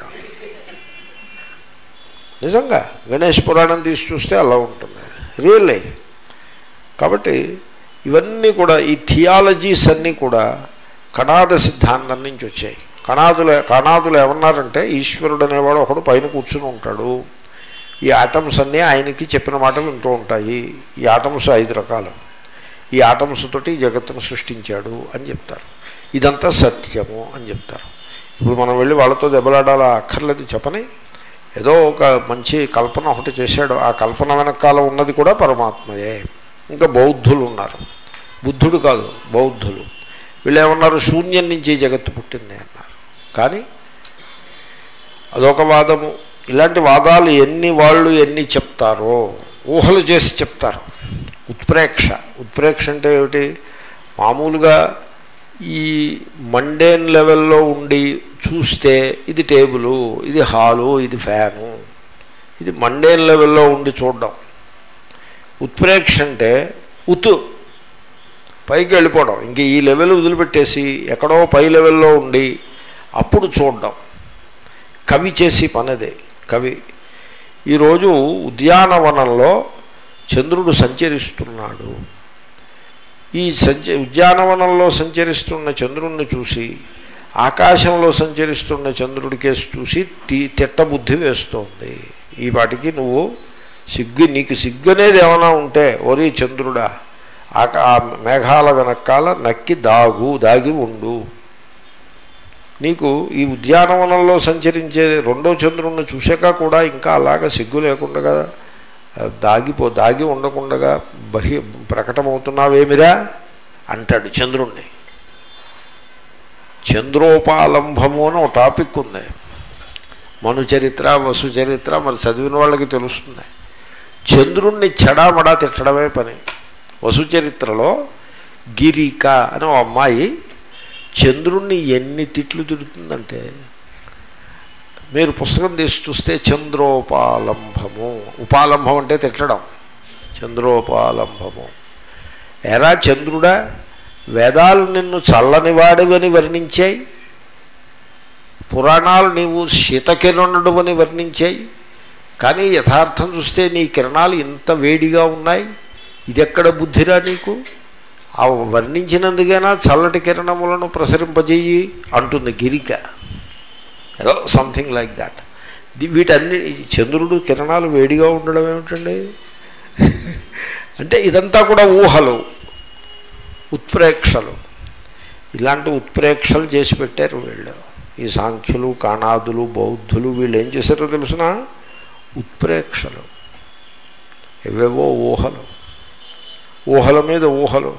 నిజంగా గణేష్ పురాణం తీసి చూస్తే అలా ఉంటుంది రియల్లీ కాబట్టి ఇవన్నీ కూడా ఈ థియాలజీస్ అన్నీ కూడా కణాద సిద్ధాంతం నుంచి వచ్చాయి కణాదులు కణాదులు ఏమన్నారంటే ఈశ్వరుడు అనేవాడు ఒకడు పైన కూర్చుని ఉంటాడు ఈ ఆటమ్స్ అన్నీ ఆయనకి చెప్పిన మాట వింటూ ఉంటాయి ఈ ఆటమ్స్ ఐదు రకాలు ఈ ఆటమ్స్ తోటి ఈ జగత్తును సృష్టించాడు అని చెప్తారు ఇదంతా సత్యము అని చెప్తారు ఇప్పుడు మనం వెళ్ళి వాళ్ళతో దెబ్బలాడాలా అక్కర్లేదు చెప్పని ఏదో ఒక మంచి కల్పన ఒకటి చేశాడు ఆ కల్పన వెనకాల ఉన్నది కూడా పరమాత్మయే ఇంకా బౌద్ధులు ఉన్నారు బుద్ధుడు కాదు బౌద్ధులు వీళ్ళు ఏమన్నారు శూన్యం నుంచి ఈ జగత్తు పుట్టింది అన్నారు కానీ అదొక వాదము ఇలాంటి వాదాలు ఎన్ని వాళ్ళు ఎన్ని చెప్తారో ఊహలు చేసి చెప్తారు ఉత్ప్రేక్ష ఉత్ప్రేక్ష అంటే ఏమిటి మామూలుగా ఈ మండేన్ లెవెల్లో ఉండి చూస్తే ఇది టేబులు ఇది హాలు ఇది ఫ్యాను ఇది మండేన్ లెవెల్లో ఉండి చూడడం ఉత్ప్రేక్ష అంటే ఉత్ పైకి వెళ్ళిపోవడం ఇంక ఈ లెవెల్ వదిలిపెట్టేసి ఎక్కడో పై లెవెల్లో ఉండి అప్పుడు చూడడం కవి చేసి పనదే కవి ఈరోజు ఉద్యానవనంలో చంద్రుడు సంచరిస్తున్నాడు ఈ సంచ ఉద్యానవనంలో సంచరిస్తున్న చంద్రుణ్ణి చూసి ఆకాశంలో సంచరిస్తున్న చంద్రుడి కేసు చూసి తి తిట్టబుద్ధి వేస్తోంది ఈ వాటికి నువ్వు సిగ్గు నీకు సిగ్గు అనేది ఏమైనా ఉంటే ఒరి చంద్రుడా ఆకా ఆ మేఘాల వెనకాల నక్కి దాగు దాగి ఉండు నీకు ఈ ఉద్యానవనంలో సంచరించే రెండో చంద్రుణ్ణి చూసాక కూడా ఇంకా అలాగ సిగ్గు లేకుండా దాగిపో దాగి ఉండకుండా బహి ప్రకటమవుతున్నావేమిరా అంటాడు చంద్రుణ్ణి చంద్రోపాలంభము అని ఒక టాపిక్ ఉంది మను చరిత్ర వసు చరిత్ర మరి చదివిన వాళ్ళకి తెలుస్తుంది చంద్రుణ్ణి చెడామడా తిట్టడమే పని వసు చరిత్రలో గిరిక అని ఓ అమ్మాయి చంద్రుణ్ణి ఎన్ని తిట్లు తిడుతుందంటే మీరు పుస్తకం తీసి చూస్తే చంద్రోపాలంభము ఉపాలంభం అంటే తిట్టడం చంద్రోపాలంభము ఎరా చంద్రుడా వేదాలు నిన్ను చల్లని వాడివని వర్ణించాయి పురాణాలు నీవు శీతకిరణుడు అని వర్ణించాయి కానీ యథార్థం చూస్తే నీ కిరణాలు ఇంత వేడిగా ఉన్నాయి ఇదెక్కడ బుద్ధిరా నీకు ఆ వర్ణించినందుకైనా చల్లటి కిరణములను ప్రసరింపజేయి అంటుంది గిరిక ఏదో సంథింగ్ లైక్ దాట్ వీటన్ని చంద్రుడు కిరణాలు వేడిగా ఉండడం ఏమిటండి అంటే ఇదంతా కూడా ఊహలు ఉత్ప్రేక్షలు ఇలాంటి ఉత్ప్రేక్షలు చేసి పెట్టారు వీళ్ళు ఈ సాంఖ్యులు కాణాదులు బౌద్ధులు వీళ్ళు ఏం చేశారో తెలుసిన ఉత్ప్రేక్షలు ఎవేవో ఊహలు ఊహల మీద ఊహలు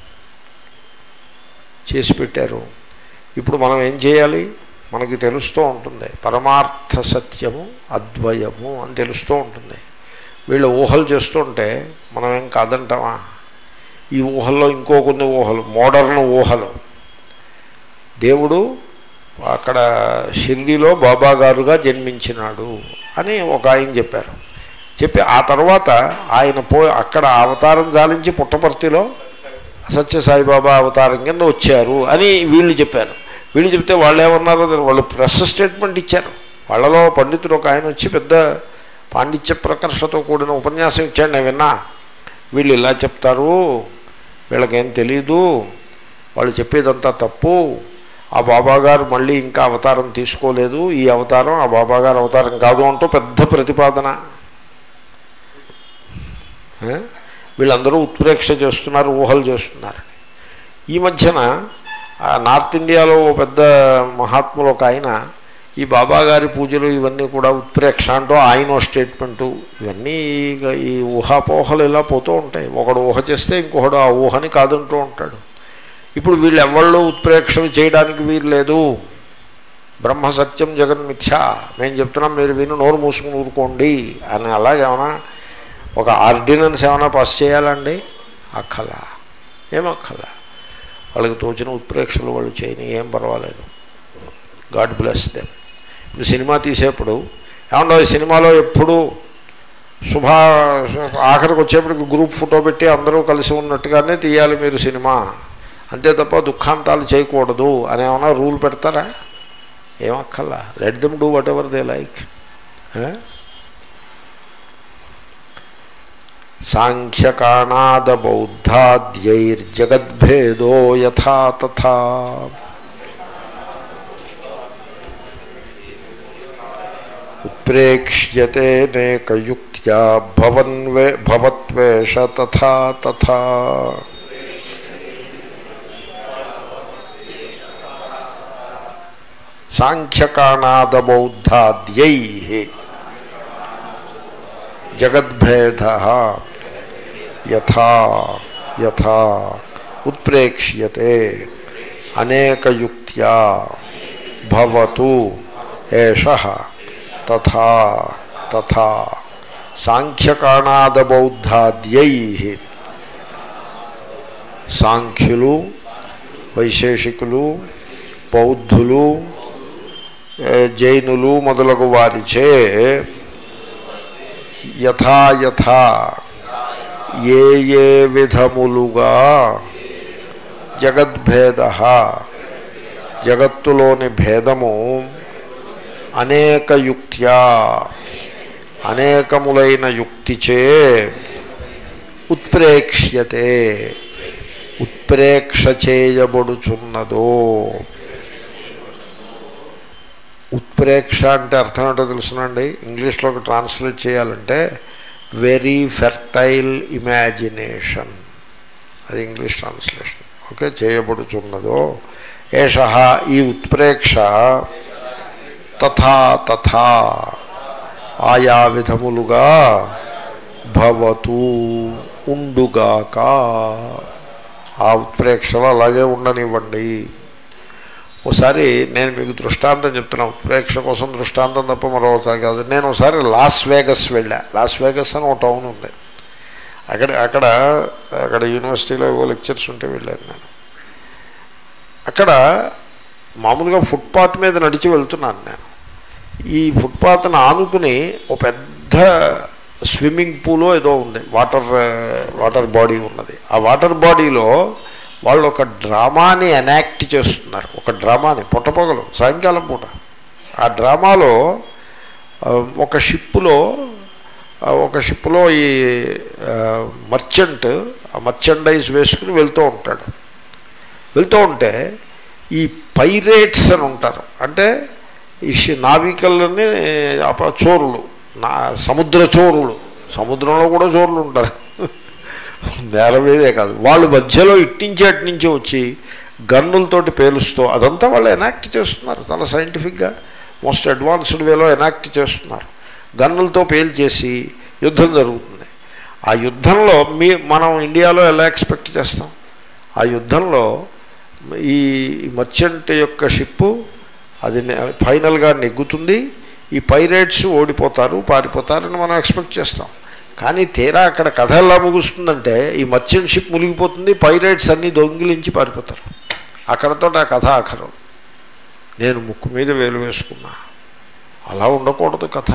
చేసి పెట్టారు ఇప్పుడు మనం ఏం చేయాలి మనకి తెలుస్తూ ఉంటుంది పరమార్థ సత్యము అద్వయము అని తెలుస్తూ ఉంటుంది వీళ్ళు ఊహలు చేస్తుంటే మనం ఏం కాదంటామా ఈ ఊహల్లో ఇంకో కొన్ని ఊహలు మోడర్న్ ఊహలు దేవుడు అక్కడ షిర్డీలో బాబా గారుగా జన్మించినాడు అని ఒక ఆయన చెప్పారు చెప్పి ఆ తర్వాత ఆయన పో అక్కడ అవతారం జాలించి పుట్టపర్తిలో సత్యసాయిబాబా అవతారం కింద వచ్చారు అని వీళ్ళు చెప్పారు వీళ్ళు చెప్తే వాళ్ళు ఏమన్నారో వాళ్ళు ప్రెస్ స్టేట్మెంట్ ఇచ్చారు వాళ్ళలో పండితుడు ఒక ఆయన వచ్చి పెద్ద పాండిత్య ప్రకర్షతో కూడిన ఉపన్యాసం ఇచ్చాడు నేను విన్నా వీళ్ళు ఇలా చెప్తారు వీళ్ళకేం తెలీదు వాళ్ళు చెప్పేదంతా తప్పు ఆ బాబాగారు మళ్ళీ ఇంకా అవతారం తీసుకోలేదు ఈ అవతారం ఆ బాబాగారు అవతారం కాదు అంటూ పెద్ద ప్రతిపాదన వీళ్ళందరూ ఉత్ప్రేక్ష చేస్తున్నారు ఊహలు చేస్తున్నారు ఈ మధ్యన నార్త్ ఇండియాలో ఓ పెద్ద మహాత్ములు ఒక ఆయన ఈ బాబాగారి పూజలు ఇవన్నీ కూడా ఉత్ప్రేక్ష అంటూ ఆయన స్టేట్మెంటు ఇవన్నీ ఈ ఊహాపోహలు ఇలా పోతూ ఉంటాయి ఒకడు ఊహ చేస్తే ఇంకొకడు ఆ ఊహని కాదంటూ ఉంటాడు ఇప్పుడు వీళ్ళు ఎవళ్ళు ఉత్ప్రేక్షలు చేయడానికి వీలు లేదు బ్రహ్మ సత్యం జగన్మిథ్యా మేము చెప్తున్నాం మీరు విని నోరు మూసుకుని ఊరుకోండి అని అలాగేమన్నా ఒక ఆర్డినెన్స్ ఏమైనా పాస్ చేయాలండి అక్కలా ఏమక్కలా వాళ్ళకి తోచిన ఉత్ప్రేక్షలు వాళ్ళు చేయని ఏం పర్వాలేదు గాడ్ బ్లెస్ దెమ్ ఇప్పుడు సినిమా తీసేప్పుడు ఏమన్నా ఈ సినిమాలో ఎప్పుడు శుభ ఆఖరికి వచ్చేప్పటికి గ్రూప్ ఫోటో పెట్టి అందరూ కలిసి ఉన్నట్టుగానే తీయాలి మీరు సినిమా అంతే తప్ప దుఃఖాంతాలు చేయకూడదు అని ఏమైనా రూల్ పెడతారా ఏమక్కల్లా let them do whatever they like సాంఖ్యకాణాదబౌద్ధాద్యైర్జగద్భేదో యథా తథా ఉత్ప్రేక్ష్యతే నేకయుక్త్యా భవన్వే భవత్వేష తథా తథా సాంఖ్యకాణాదబౌద్ధాద్యై జగద్భేద యథా యథా ఉత్ప్రేక్ష్యతే అనేకయుక్త్యా భవతు ఏష తథా తథా సాంఖ్యకాణాదబౌద్ధాద్యై సాంఖ్యులు వైశేషికులు బౌద్ధులు ఏ, జైనులు మొదలగు వారిచే యథా యథా ఏ ఏ విధములుగా జగద్భేద జగత్తులోని భేదము అనేక యుక్త్యా అనేకములైన యుక్తిచే ఉత్ప్రేక్ష్యతే ఉత్ప్రేక్ష చేయబడుచున్నదో ఉత్ప్రేక్ష అంటే అర్థం ఏంటో తెలుసునండి ఇంగ్లీష్లోకి ట్రాన్స్లేట్ చేయాలంటే వెరీ ఫెర్టైల్ ఇమాజినేషన్ అది ఇంగ్లీష్ ట్రాన్స్లేషన్ ఓకే చేయబడుచున్నదో ఏష ఈ ఉత్ప్రేక్ష తథా తథా ఆయా విధములుగా భవతు ఉండుగాక ఆ ఉత్ప్రేక్షలు అలాగే ఉండనివ్వండి ఒకసారి నేను మీకు దృష్టాంతం చెప్తున్నా ఉత్ప్రేక్ష కోసం దృష్టాంతం తప్ప మరొకసారి కాదు నేను ఒకసారి లాస్ వేగస్ వెళ్ళా లాస్ వేగస్ అని ఒక టౌన్ ఉంది అక్కడ అక్కడ అక్కడ యూనివర్సిటీలో ఏవో లెక్చర్స్ ఉంటే వెళ్ళాను నేను అక్కడ మామూలుగా ఫుట్పాత్ మీద నడిచి వెళ్తున్నాను నేను ఈ ఫుట్పాత్ను ఆనుకుని ఒక పెద్ద స్విమ్మింగ్ పూలో ఏదో ఉంది వాటర్ వాటర్ బాడీ ఉన్నది ఆ వాటర్ బాడీలో వాళ్ళు ఒక డ్రామాని ఎనాక్ట్ చేస్తున్నారు ఒక డ్రామాని పొట్టపొగలు సాయంకాలం పూట ఆ డ్రామాలో ఆ, ఒక షిప్పులో ఆ, ఒక షిప్పులో ఈ మర్చెంట్ ఆ మర్చెండైజ్ వేసుకుని వెళ్తూ ఉంటాడు వెళ్తూ ఉంటే ఈ పైరేట్స్ అని ఉంటారు అంటే ఈ షి- నావికల్ని అప చోరులు నా సముద్ర చోరులు సముద్రంలో కూడా చోరులు ఉంటారు నేల మీదే కాదు వాళ్ళు మధ్యలో ఇట్టించి అట్నుంచి వచ్చి గన్నులతోటి పేలుస్తూ అదంతా వాళ్ళు ఎనాక్ట్ చేస్తున్నారు చాలా సైంటిఫిక్గా మోస్ట్ అడ్వాన్స్డ్ వేలో ఎనాక్ట్ చేస్తున్నారు గన్నులతో పేల్చేసి యుద్ధం జరుగుతుంది ఆ యుద్ధంలో మీ మనం ఇండియాలో ఎలా ఎక్స్పెక్ట్ చేస్తాం ఆ యుద్ధంలో ఈ మర్చెంట్ యొక్క షిప్పు అది నె- ఫైనల్గా నెగ్గుతుంది ఈ పైరేట్స్ ఓడిపోతారు పారిపోతారని మనం ఎక్స్పెక్ట్ చేస్తాం కానీ తీరా అక్కడ కథ ఎలా ముగుస్తుందంటే ఈ మర్చెంట్ షిప్ మునిగిపోతుంది పైరేట్స్ అన్నీ దొంగిలించి పారిపోతారు అక్కడతో ఆ కథ ఆఖరం నేను ముక్కు మీద వేలు వేసుకున్నా అలా ఉండకూడదు కథ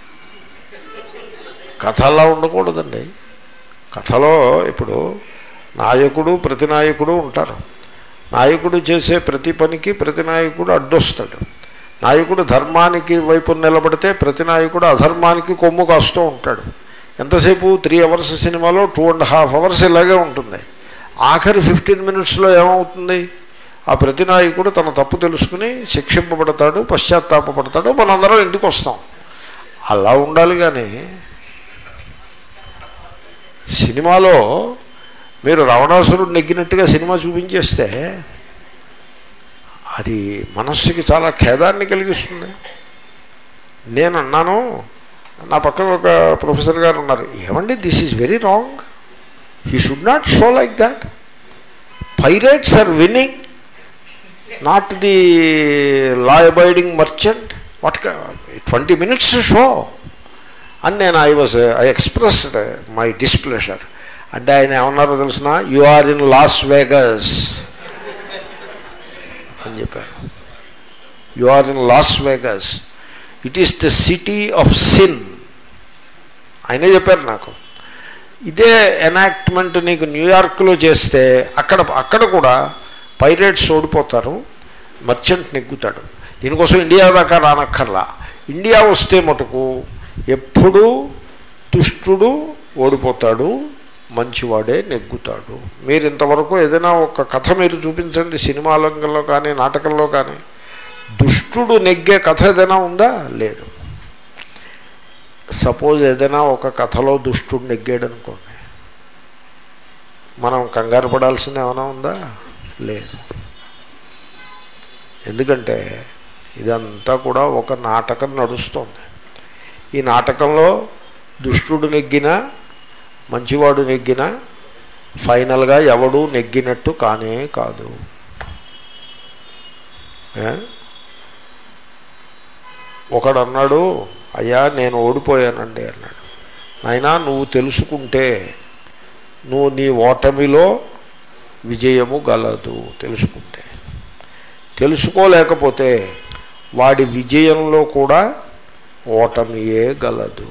కథ అలా ఉండకూడదండి కథలో ఇప్పుడు నాయకుడు ప్రతి నాయకుడు ఉంటారు నాయకుడు చేసే ప్రతి పనికి ప్రతి నాయకుడు అడ్డొస్తాడు నాయకుడు ధర్మానికి వైపు నిలబడితే ప్రతి నాయకుడు అధర్మానికి కొమ్ము కాస్తూ ఉంటాడు ఎంతసేపు త్రీ అవర్స్ సినిమాలో టూ అండ్ హాఫ్ అవర్స్ ఇలాగే ఉంటుంది ఆఖరి ఫిఫ్టీన్ మినిట్స్లో ఏమవుతుంది ఆ ప్రతి నాయకుడు తన తప్పు తెలుసుకుని శిక్షింపబడతాడు పశ్చాత్తాపడతాడు మనందరం ఇంటికి వస్తాం అలా ఉండాలి కానీ సినిమాలో మీరు రావణాసురుడు నెగ్గినట్టుగా సినిమా చూపించేస్తే అది మనస్సుకి చాలా ఖేదాన్ని కలిగిస్తుంది నేను అన్నాను నా పక్కన ఒక ప్రొఫెసర్ గారు ఉన్నారు ఏమండి this is very wrong he should not show like that pirates are winning not the law abiding merchant what twenty minutes show అని నేను I was I expressed my displeasure అంటే ఆయన ఏమన్నారో తెలిసిన you are in Las Vegas అని చెప్పారు you are in Las Vegas it is the city of sin ఆయనే చెప్పారు నాకు ఇదే ఎనాక్ట్మెంట్ నీకు న్యూయార్క్లో చేస్తే అక్కడ అక్కడ కూడా పైరేట్స్ ఓడిపోతారు మర్చెంట్ నెగ్గుతాడు దీనికోసం ఇండియా దాకా రానక్కర్లా ఇండియా వస్తే మటుకు ఎప్పుడూ దుష్టుడు ఓడిపోతాడు మంచివాడే నెగ్గుతాడు మీరు ఇంతవరకు ఏదైనా ఒక కథ మీరు చూపించండి సినిమా రంగంలో కానీ నాటకంలో కానీ దుష్టుడు నెగ్గే కథ ఏదైనా ఉందా లేదు సపోజ్ ఏదైనా ఒక కథలో దుష్టుడు నెగ్గాడు అనుకోండి మనం కంగారు పడాల్సింది ఏమైనా ఉందా లేదు ఎందుకంటే ఇదంతా కూడా ఒక నాటకం నడుస్తోంది ఈ నాటకంలో దుష్టుడు నెగ్గినా మంచివాడు నెగ్గినా ఫైనల్గా ఎవడు నెగ్గినట్టు కానే కాదు ఏ? ఒకడు అన్నాడు అయ్యా నేను ఓడిపోయానండి అన్నాడు నాయనా నువ్వు తెలుసుకుంటే నువ్వు నీ ఓటమిలో విజయము గలదు తెలుసుకుంటే తెలుసుకోలేకపోతే వాడి విజయంలో కూడా ఓటమియే గలదు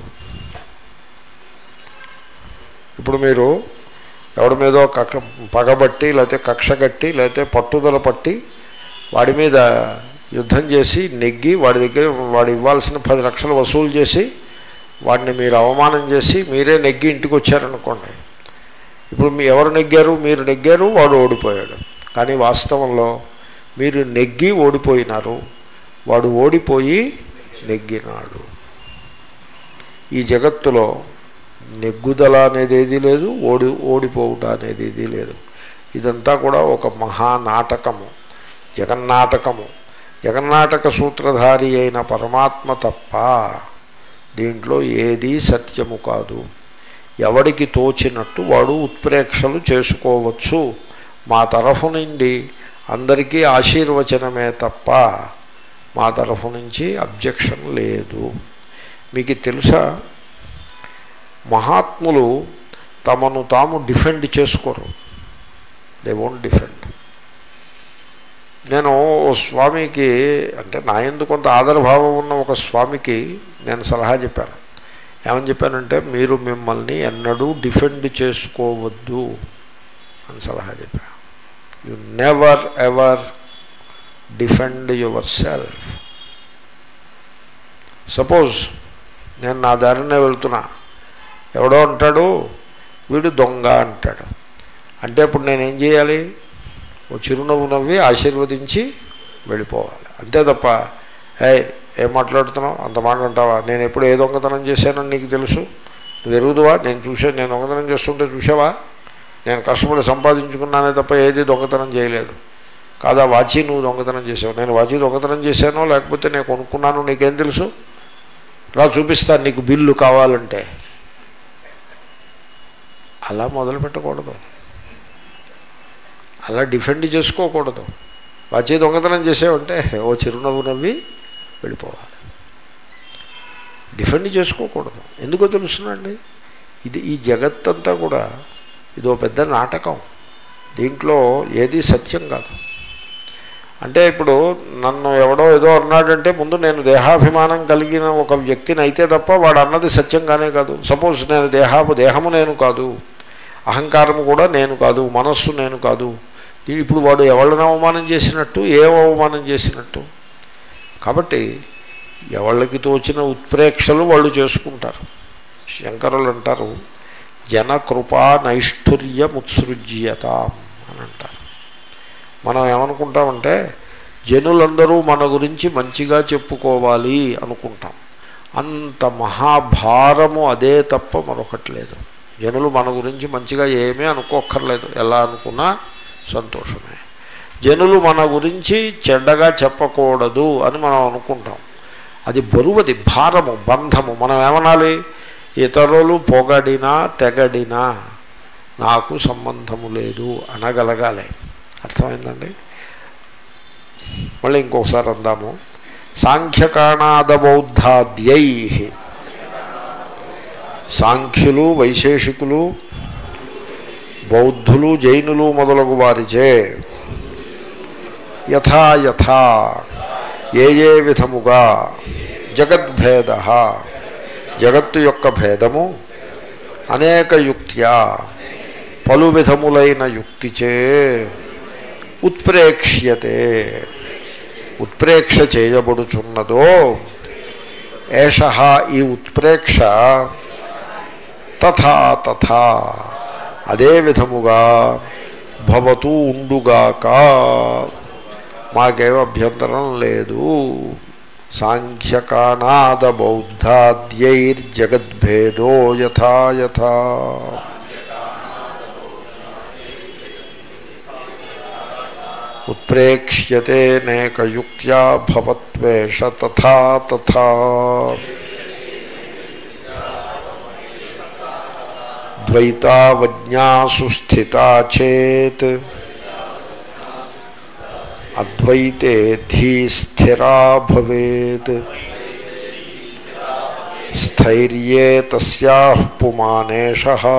ఇప్పుడు మీరు ఎవడి మీదో కక్ష పగబట్టి లేకపోతే కక్ష కట్టి లేకపోతే పట్టుదల పట్టి వాడి మీద యుద్ధం చేసి నెగ్గి వాడి దగ్గర వాడు ఇవ్వాల్సిన పది లక్షలు వసూలు చేసి వాడిని మీరు అవమానం చేసి మీరే నెగ్గి ఇంటికి వచ్చారనుకోండి ఇప్పుడు మీ ఎవరు నెగ్గారు మీరు నెగ్గారు వాడు ఓడిపోయాడు కానీ వాస్తవంలో మీరు నెగ్గి ఓడిపోయినారు వాడు ఓడిపోయి నెగ్గినాడు ఈ జగత్తులో నెగ్గుదల అనేది ఏదీ లేదు ఓడి ఓడిపోవుట అనేది ఏదీ లేదు ఇదంతా కూడా ఒక మహానాటకము జగన్నాటకము జగన్నాటక సూత్రధారి అయిన పరమాత్మ తప్ప దీంట్లో ఏదీ సత్యము కాదు ఎవడికి తోచినట్టు వాడు ఉత్ప్రేక్షలు చేసుకోవచ్చు మా తరఫు నుండి అందరికీ ఆశీర్వచనమే తప్ప మా తరఫు నుంచి అబ్జెక్షన్ లేదు మీకు తెలుసా మహాత్ములు తమను తాము డిఫెండ్ చేసుకోరు దే వోంట్ డిఫెండ్ నేను ఓ స్వామికి అంటే నా ఎందు కొంత ఆదరభావం ఉన్న ఒక స్వామికి నేను సలహా చెప్పాను ఏమని చెప్పానంటే మీరు మిమ్మల్ని ఎన్నడూ డిఫెండ్ చేసుకోవద్దు అని సలహా చెప్పాను you never ever defend yourself suppose నేను నా దారినే వెళ్తున్నా ఎవడో అంటాడు వీడు దొంగ అంటాడు అంటే ఇప్పుడు నేనేం చేయాలి ఓ చిరునవ్వు నవ్వి ఆశీర్వదించి వెళ్ళిపోవాలి అంతే తప్ప ఏ ఏం మాట్లాడుతున్నావు అంత మాట అంటావా నేను ఎప్పుడు ఏ దొంగతనం చేశానని నీకు తెలుసు నువ్వు ఎరుగుదువా నేను చూసాను నేను దొంగతనం చేస్తుంటే చూసావా నేను కష్టపడి సంపాదించుకున్నానే తప్ప ఏది దొంగతనం చేయలేదు కాదా వాచి నువ్వు దొంగతనం చేసావు నేను వాచి దొంగతనం చేశానో లేకపోతే నేను కొనుక్కున్నాను నీకేం తెలుసు రా చూపిస్తాను నీకు బిల్లు కావాలంటే అలా మొదలు పెట్టకూడదు అలా డిఫెండ్ చేసుకోకూడదు వచ్చి దొంగతనం చేసావంటే ఓ చిరునవ్వు నవ్వి వెళ్ళిపోవాలి డిఫెండ్ చేసుకోకూడదు ఎందుకో తెలుసునండి ఇది ఈ జగత్తంతా కూడా ఇదో పెద్ద నాటకం దీంట్లో ఏది సత్యం కాదు అంటే ఇప్పుడు నన్ను ఎవడో ఏదో అన్నాడంటే ముందు నేను దేహాభిమానం కలిగిన ఒక వ్యక్తిని అయితే తప్ప వాడు అన్నది సత్యంగానే కాదు సపోజ్ నేను దేహాపు దేహము నేను కాదు అహంకారము కూడా నేను కాదు మనస్సు నేను కాదు ఇప్పుడు వాడు ఎవళ్ళని అవమానం చేసినట్టు ఏం అవమానం చేసినట్టు కాబట్టి ఎవళ్ళకి తోచిన ఉత్ప్రేక్షలు వాళ్ళు చేసుకుంటారు శంకరులు అంటారు జన కృపా నైష్ఠుర్యముత్సృజ్యత అని అంటారు మనం ఏమనుకుంటామంటే జనులందరూ మన గురించి మంచిగా చెప్పుకోవాలి అనుకుంటాం అంత మహాభారము అదే తప్ప మరొకటి లేదు జనులు మన గురించి మంచిగా ఏమీ అనుకోక్కర్లేదు ఎలా అనుకున్నా సంతోషమే జనులు మన గురించి చెడ్డగా చెప్పకూడదు అని మనం అనుకుంటాం అది బరువది భారము బంధము మనం ఏమనాలి ఇతరులు పొగడినా తెగడినా నాకు సంబంధము లేదు అనగలగాలి అర్థమైందండి మళ్ళీ ఇంకొకసారి అందాము సాంఖ్యకాణాదబౌద్ధాద్యై సాంఖ్యులు వైశేషికులు బౌద్ధులు జైనులు మొదలగు వారిచే యథా యథా ఏ ఏ విధముగా జగద్భేద జగత్తు యొక్క భేదము అనేక యుక్త్యా పలు విధములైన యుక్తిచే ఉత్ప్రేక్ష్యతే ఉత్ప్రేక్ష చేయబడుచున్నదో ఏష ఈ ఉత్ప్రేక్ష తథా తథా అదే విధముగా భవతూ ఉండుగాక మాకేం అభ్యంతరం లేదు సాంఖ్యకానాద బౌద్ధాద్యైర్జగద్భేదో యథా యథా ఉత్ప్రేక్ష్యతే నేకయుక్త్యా భవత్వేష తథా తథా అద్వైతావజ్ఞాసు స్థితా చేత్ అద్వైతే ధీ స్థిరా భవేత్ స్థైర్యే తస్యా పుమానేష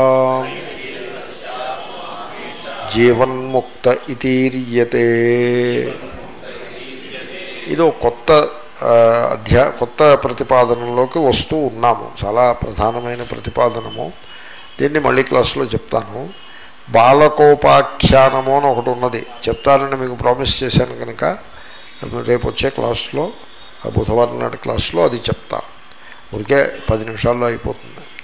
జీవన్ముక్త ఇతీర్యతే ఇది ఒక కొత్త ఆ, అధ్యా కొత్త ప్రతిపాదనలోకి వస్తూ ఉన్నాము చాలా ప్రధానమైన ప్రతిపాదనము దీన్ని మళ్ళీ క్లాసులో చెప్తాను బాలకోపాఖ్యానము అని ఒకటి ఉన్నది చెప్తానని మీకు ప్రామిస్ చేశాను కనుక రేపు వచ్చే క్లాసులో ఆ బుధవారం నాటి క్లాసులో అది చెప్తాను ఊరికే పది నిమిషాల్లో అయిపోతుంది